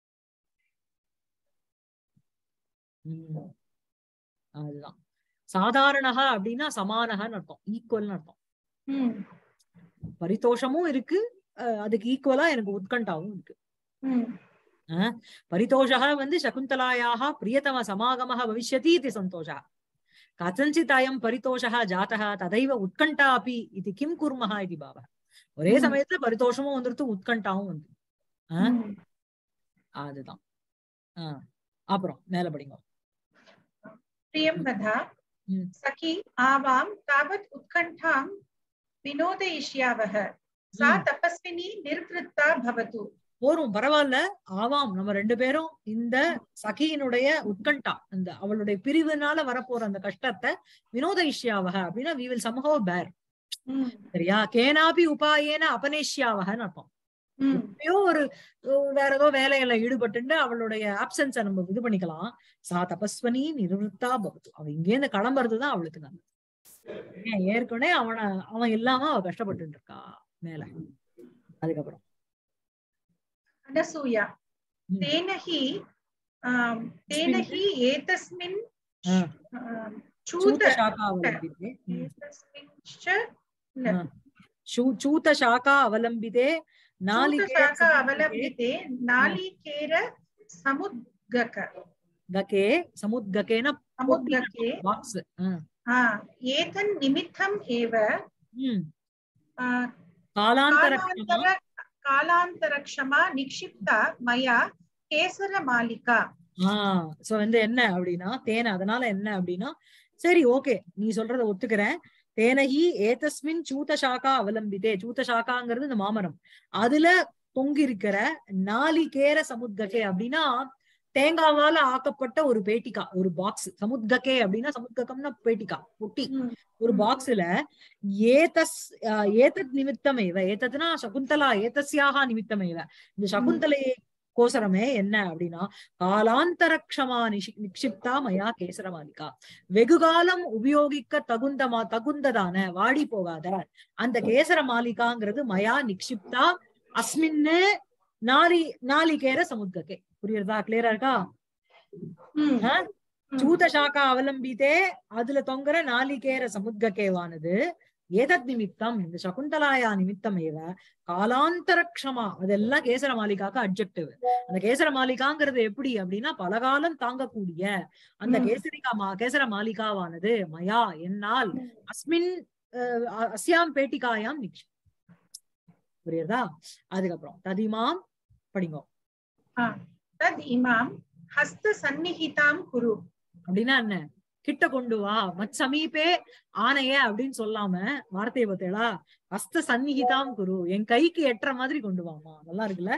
ம். அதுதான் சாதாரணக அப்படின்னா சமானகன்னு அர்த்தம் ஈக்குவல்னு அர்த்தம் ம். பரிதோஷமும் இருக்கு அஹ் அதுக்கு ஈக்குவலா எனக்கு உத்கண்டாவும் இருக்கு ம். परितोषः வந்து शकुन्तलायाः प्रियतम समागमः भविष्यति इति सन्तोषः कथञ्चित् अयं परितोषः जातः तदैव उत्कण्ठा अपि इति किं कुर्मः इति भावः ஒரே ம். சமயத்துல பரிதோஷமும் வந்துருத்து உட்கண்டாவும் வந்து ஆ? ம். அதுதான் ஆஹ் அப்புறம் மேல படிங்க प्रियं वधा ம். सखी आवां तावत् उत्कण्ठां विनोदयिष्यावः सा ம். तपस्विनी निर्वृत्ता भवतु போரும் பரவாயில்ல ஆவாம் நம்ம ரெண்டு பேரும் இந்த சகியினுடைய உட்கண்டா அந்த அவளுடைய பிரிவுனால வரப்போற அந்த கஷ்டத்தை வினோத இஷ்யாவக அப்படின்னா வி வில் சம்ஹவ் பேர் ம். சரியா கேனாபி உபாயேன அபனேஷ்யாவகன்னு அர்த்தம் ம். எப்பயோ ஒரு ஒரு வேற ஏதோ வேலையில ஈடுபட்டு அவளுடைய ஆப்சன்ஸ நம்ம இது பண்ணிக்கலாம் சா தபஸ்வனி நிருத்தா பவத்து அவ இங்கேருந்து கிளம்புறதுதான் அவளுக்கு நல்லது ஏன் ஏற்கனவே அவனை அவன் இல்லாம அவ கஷ்டப்பட்டு இருக்கா மேல அதுக்கப்புறம் अनसूया ம். तेन हि आम्, तेन हि एतस्मिन् ஆ. आम्, சூத चूत சாக்கா அவலம்பிதே ம். एतस्मिंश्च ஆ. சூ- சூத சாக்கா அவலம்பிதே நாளிகே चूतशाखा अवलम्बिते नालिकेर समुद्गक ககே சமுத்ககேன समुद्गके பாக்ஸ் हा एतन्निमित्तम् एव आ, காலாந்தர कालान्तर कालान्तरक्षमा निक्षिप्ता मया केसरमालिका ஆஹ் சோ வந்து என்ன அப்படின்னா தேன அதனால என்ன அப்படின்னா சரி ஓகே நீ சொல்றத ஒத்துக்கிறேன் தேனகி ஏதஸ்மின் சூத சாக்கா அவலம்பிதே சூத சாக்காங்கிறது இந்த மாமரம் அதுல தொங்கி இருக்கிற நாலிகேர சமுத்ககே அப்படின்னா தேங்காவால ஆக்கப்பட்ட ஒரு பேட்டிகா ஒரு பாக்ஸ் சமுத்ககே அப்படின்னா சமுத்ககம்னா பேட்டிகா பொட்டி ஒரு பாக்ஸ்ல ஏதஸ் ஆஹ் ஏதத் நிமித்தமேவ ஏதத்னா சகுந்தலா ஏதஸ்யாக நிமித்தமேவ இந்த சகுந்தலை கோசரமே என்ன அப்படின்னா காலாந்தரக்ஷமா நிஷி- நிக்ஷிப்தா மயா கேசரமாலிகா வெகுகாலம் உபயோகிக்க தகுந்தமா தகுந்ததான வாடி போகாத அந்த கேசர மாலிகாங்கிறது மயா நிக்ஷிப்தா அஸ்மின்னு நாலி நாலிகேர சமுத்ககே புரியுறதா கிளியரா இருக்கா ம். ஆ? சூத சாக்கா அவலம்பித்தே அதுல தொங்குற நாலிகேர சமுத்ககேவானது ஏதத் நிமித்தம் இந்த சகுந்தலாயா நிமித்தம் ஏவ காலாந்தரக்ஷமா அதெல்லாம் கேசர மாலிகாக்கு அப்ஜெக்டிவ் அந்த கேசர மாலிகாங்கிறது எப்படி அப்படின்னா பலகாலம் தாங்கக்கூடிய அந்த ம். கேசரிகா மா கேசர மாலிகாவானது மயா என்னால் அஸ்மின் அஹ், அ- அஸ்யாம் பேட்டிகாயாம் நிக்ஷ் புரியுதா அதுக்கப்புறம் ததிமாம் படிங்கோ हा, तद् इमां हस्तसन्निहितां कुरु அப்படின்னா என்ன கிட்ட கொண்டு வா மத் சமீபே ஆனைய அப்படின்னு சொல்லாம வார்த்தையை பார்த்தேளா ஹஸ்த சந்நிகிதாம் குரு என் கைக்கு எட்டுற மாதிரி கொண்டு வாமா நல்லா இருக்குல்ல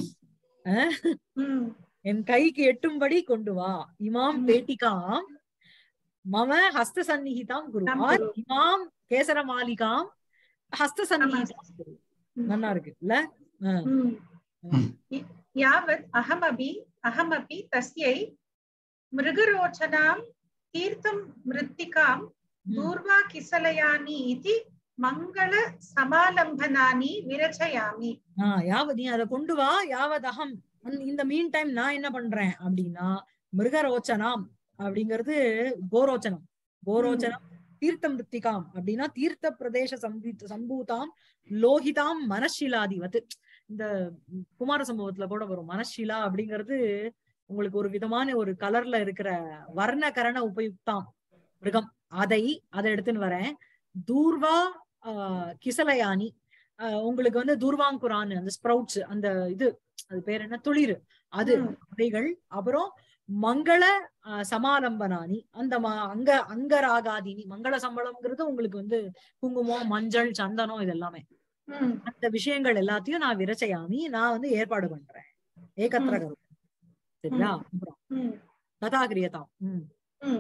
ம். என் கைக்கு எட்டும்படி கொண்டு வா இமாம் ம். பேட்டிகாம் மம ஹஸ்த சந்நிகிதாம் குரு தாம் ஆர் குரு. இமாம் கேசர மாலிகாம் ஹஸ்த சந்நிகிதாம் குரு நல்லா இருக்கு இல்ல ஆ. ம். ம். य- यावत् अहमपि अहमपि तस्यै मृगरोचनां तीर्थं मृत्तिकां ம். दूर्वा किसलयानि इति मङ्गलसमालम्बनानि विरचयामि ஆஹ் யாவ நீ அதை கொண்டு வா யாவதகம் இந்த மீன் டைம் நான் என்ன பண்றேன் அப்படின்னா மிருகரோச்சனாம் அப்படிங்கிறது கோரோச்சனம் கோரோச்சனம் தீர்த்த மிருத்திகாம் அப்படின்னா தீர்த்த பிரதேச சம்பி சம்பூதாம் லோகிதாம் மனஷிலாதிவத் இந்த குமார சம்பவத்துல கூட வரும் மனஷிலா அப்படிங்கிறது உங்களுக்கு ஒரு விதமான ஒரு கலர்ல இருக்கிற வர்ண கரண உபயுக்தாம் மிருகம் அதை அதை எடுத்துன்னு வரேன் தூர்வா ஆஹ் கிசலயானி ஆஹ் உங்களுக்கு வந்து தூர்வாங்குரான் அந்த ஸ்ப்ரவுட்ஸ் அந்த இது அது பேர் என்ன துளிர் அது ம். அவைகள் அப்புறம் மங்கள ஆஹ் சமாலம்பனானி அந்த ம- அங்க அங்கராகாதினி மங்கள சம்பளம்ங்கிறது உங்களுக்கு வந்து குங்குமம் மஞ்சள் சந்தனம் இது எல்லாமே ம், அந்த விஷயங்கள் எல்லாத்தையும் நான் விரச்சயாமி நான் வந்து ஏற்பாடு பண்றேன் ஏகத்திர ம். கருத்து சரியா அப்புறம் ம், ததா கிரியதாம் ம் ம்.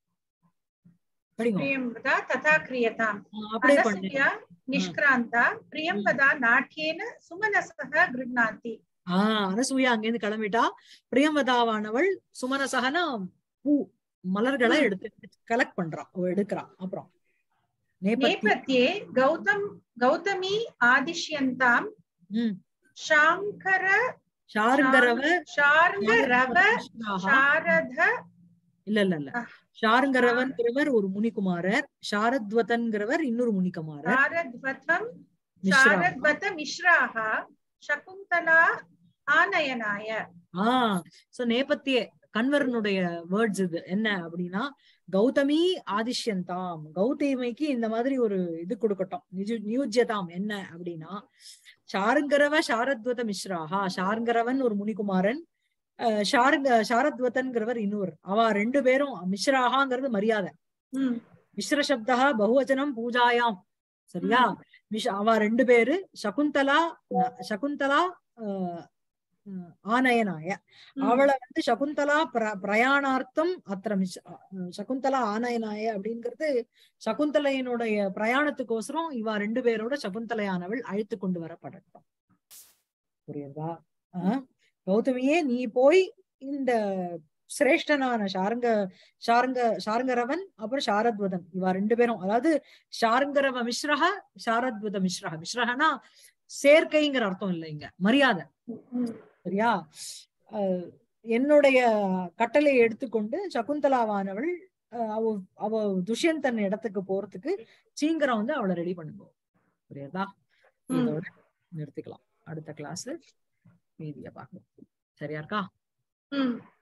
படிங்க प्रियं वदा तथा क्रियताम् ஆஹ் அப்படியே பண்ணு अनसूया निष्क्रान्ता प्रियं वदा नाट्येन सुमनसः गृह्णाति ஆஹ் அனசூயா அங்கிருந்து கிளம்பிட்டா பிரியமதாவானவள் சுமனசகனா பூ மலர்களை ம். எடுத்து கலெக்ட் பண்றா அவ எடுக்கிறா அப்புறம் நேபத்தி नेपथ्ये गौतम गौतमी आदिश्यन्तां ம் शाङ्कर ஷாருங்கரவ शार्ङ्गरव மிஸ்ராஹா. शारद இல்ல இல்ல இல்ல ஆ. ஷாருங்கரவன்கிறவர் ஒரு முனிகுமாரர் ஷாரத்வதன்கிறவர் இன்னொரு முனிகுமாரர் शारद्वतं மிஸ்ரா शारद्वत मिश्राः शकुन्तला आनयनाय ஆஹ் சோ நேபத்திய கண்வரனுடைய வேர்ட்ஸ் இது என்ன அப்படின்னா கௌதமி ஆதிஷ்யந்தாம் கௌதமிக்கு இந்த மாதிரி ஒரு இது கொடுக்கட்டும் நிஜு நியூஜ்யதாம் என்ன அப்படின்னா ஷாருங்கரவ சாரத்வத மிஸ்ராஹா ஷாருங்கரவன் ஒரு முனிகுமாரன் அஹ் ஷாருங்க சாரத்வதன்கிறவர் இன்னொரு அவ ரெண்டு பேரும் மிஸ்ராகாங்கிறது மரியாதை ம், மிஸ்ர சப்தா பகுவச்சனம் பூஜாயாம் சரியா மிஷ் அவ ரெண்டு பேரு சகுந்தலா அஹ் சகுந்தலா அஹ், அஹ், ஆனயனாய ம், அவளை வந்து சகுந்தலா பிர பிரயாணார்த்தம் அத்திர மிஸ் அஹ் சகுந்தலா ஆனயனாய அப்படிங்கிறது சகுந்தலையினுடைய பிரயாணத்துக்கோசரம் இவ ரெண்டு பேரோட சகுந்தலையானவள் அழைத்து கொண்டு வரப்படட்டும் புரியுதா ஆஹ் கௌதமியே நீ போய் இந்த சிரேஷ்டனான ஷாருங்க ஷாருங்க ஷாருங்கரவன் அப்புறம் சாரத்வதன் இவ ரெண்டு பேரும் அதாவது ஷாருங்கரவ மிஸ்ரஹ சாரத்வத மிஸ்ரஹ மிஸ்ரஹனா சேர்க்கைங்கிற அர்த்தம் இல்லை இங்க மரியாதை ம், சரியா அஹ் என்னுடைய கட்டளையை எடுத்துக்கொண்டு சகுந்தலாவானவள் அஹ் அவ அவ துஷ்யந்தன் இடத்துக்கு போறதுக்கு சீக்கிரம் வந்து அவளை ரெடி பண்ணுங்க புரியுதா ம். இதோட நிறுத்திக்கலாம் அடுத்த கிளாஸ் மீதிய பார்க்கலாம் சரியா இருக்கா ம்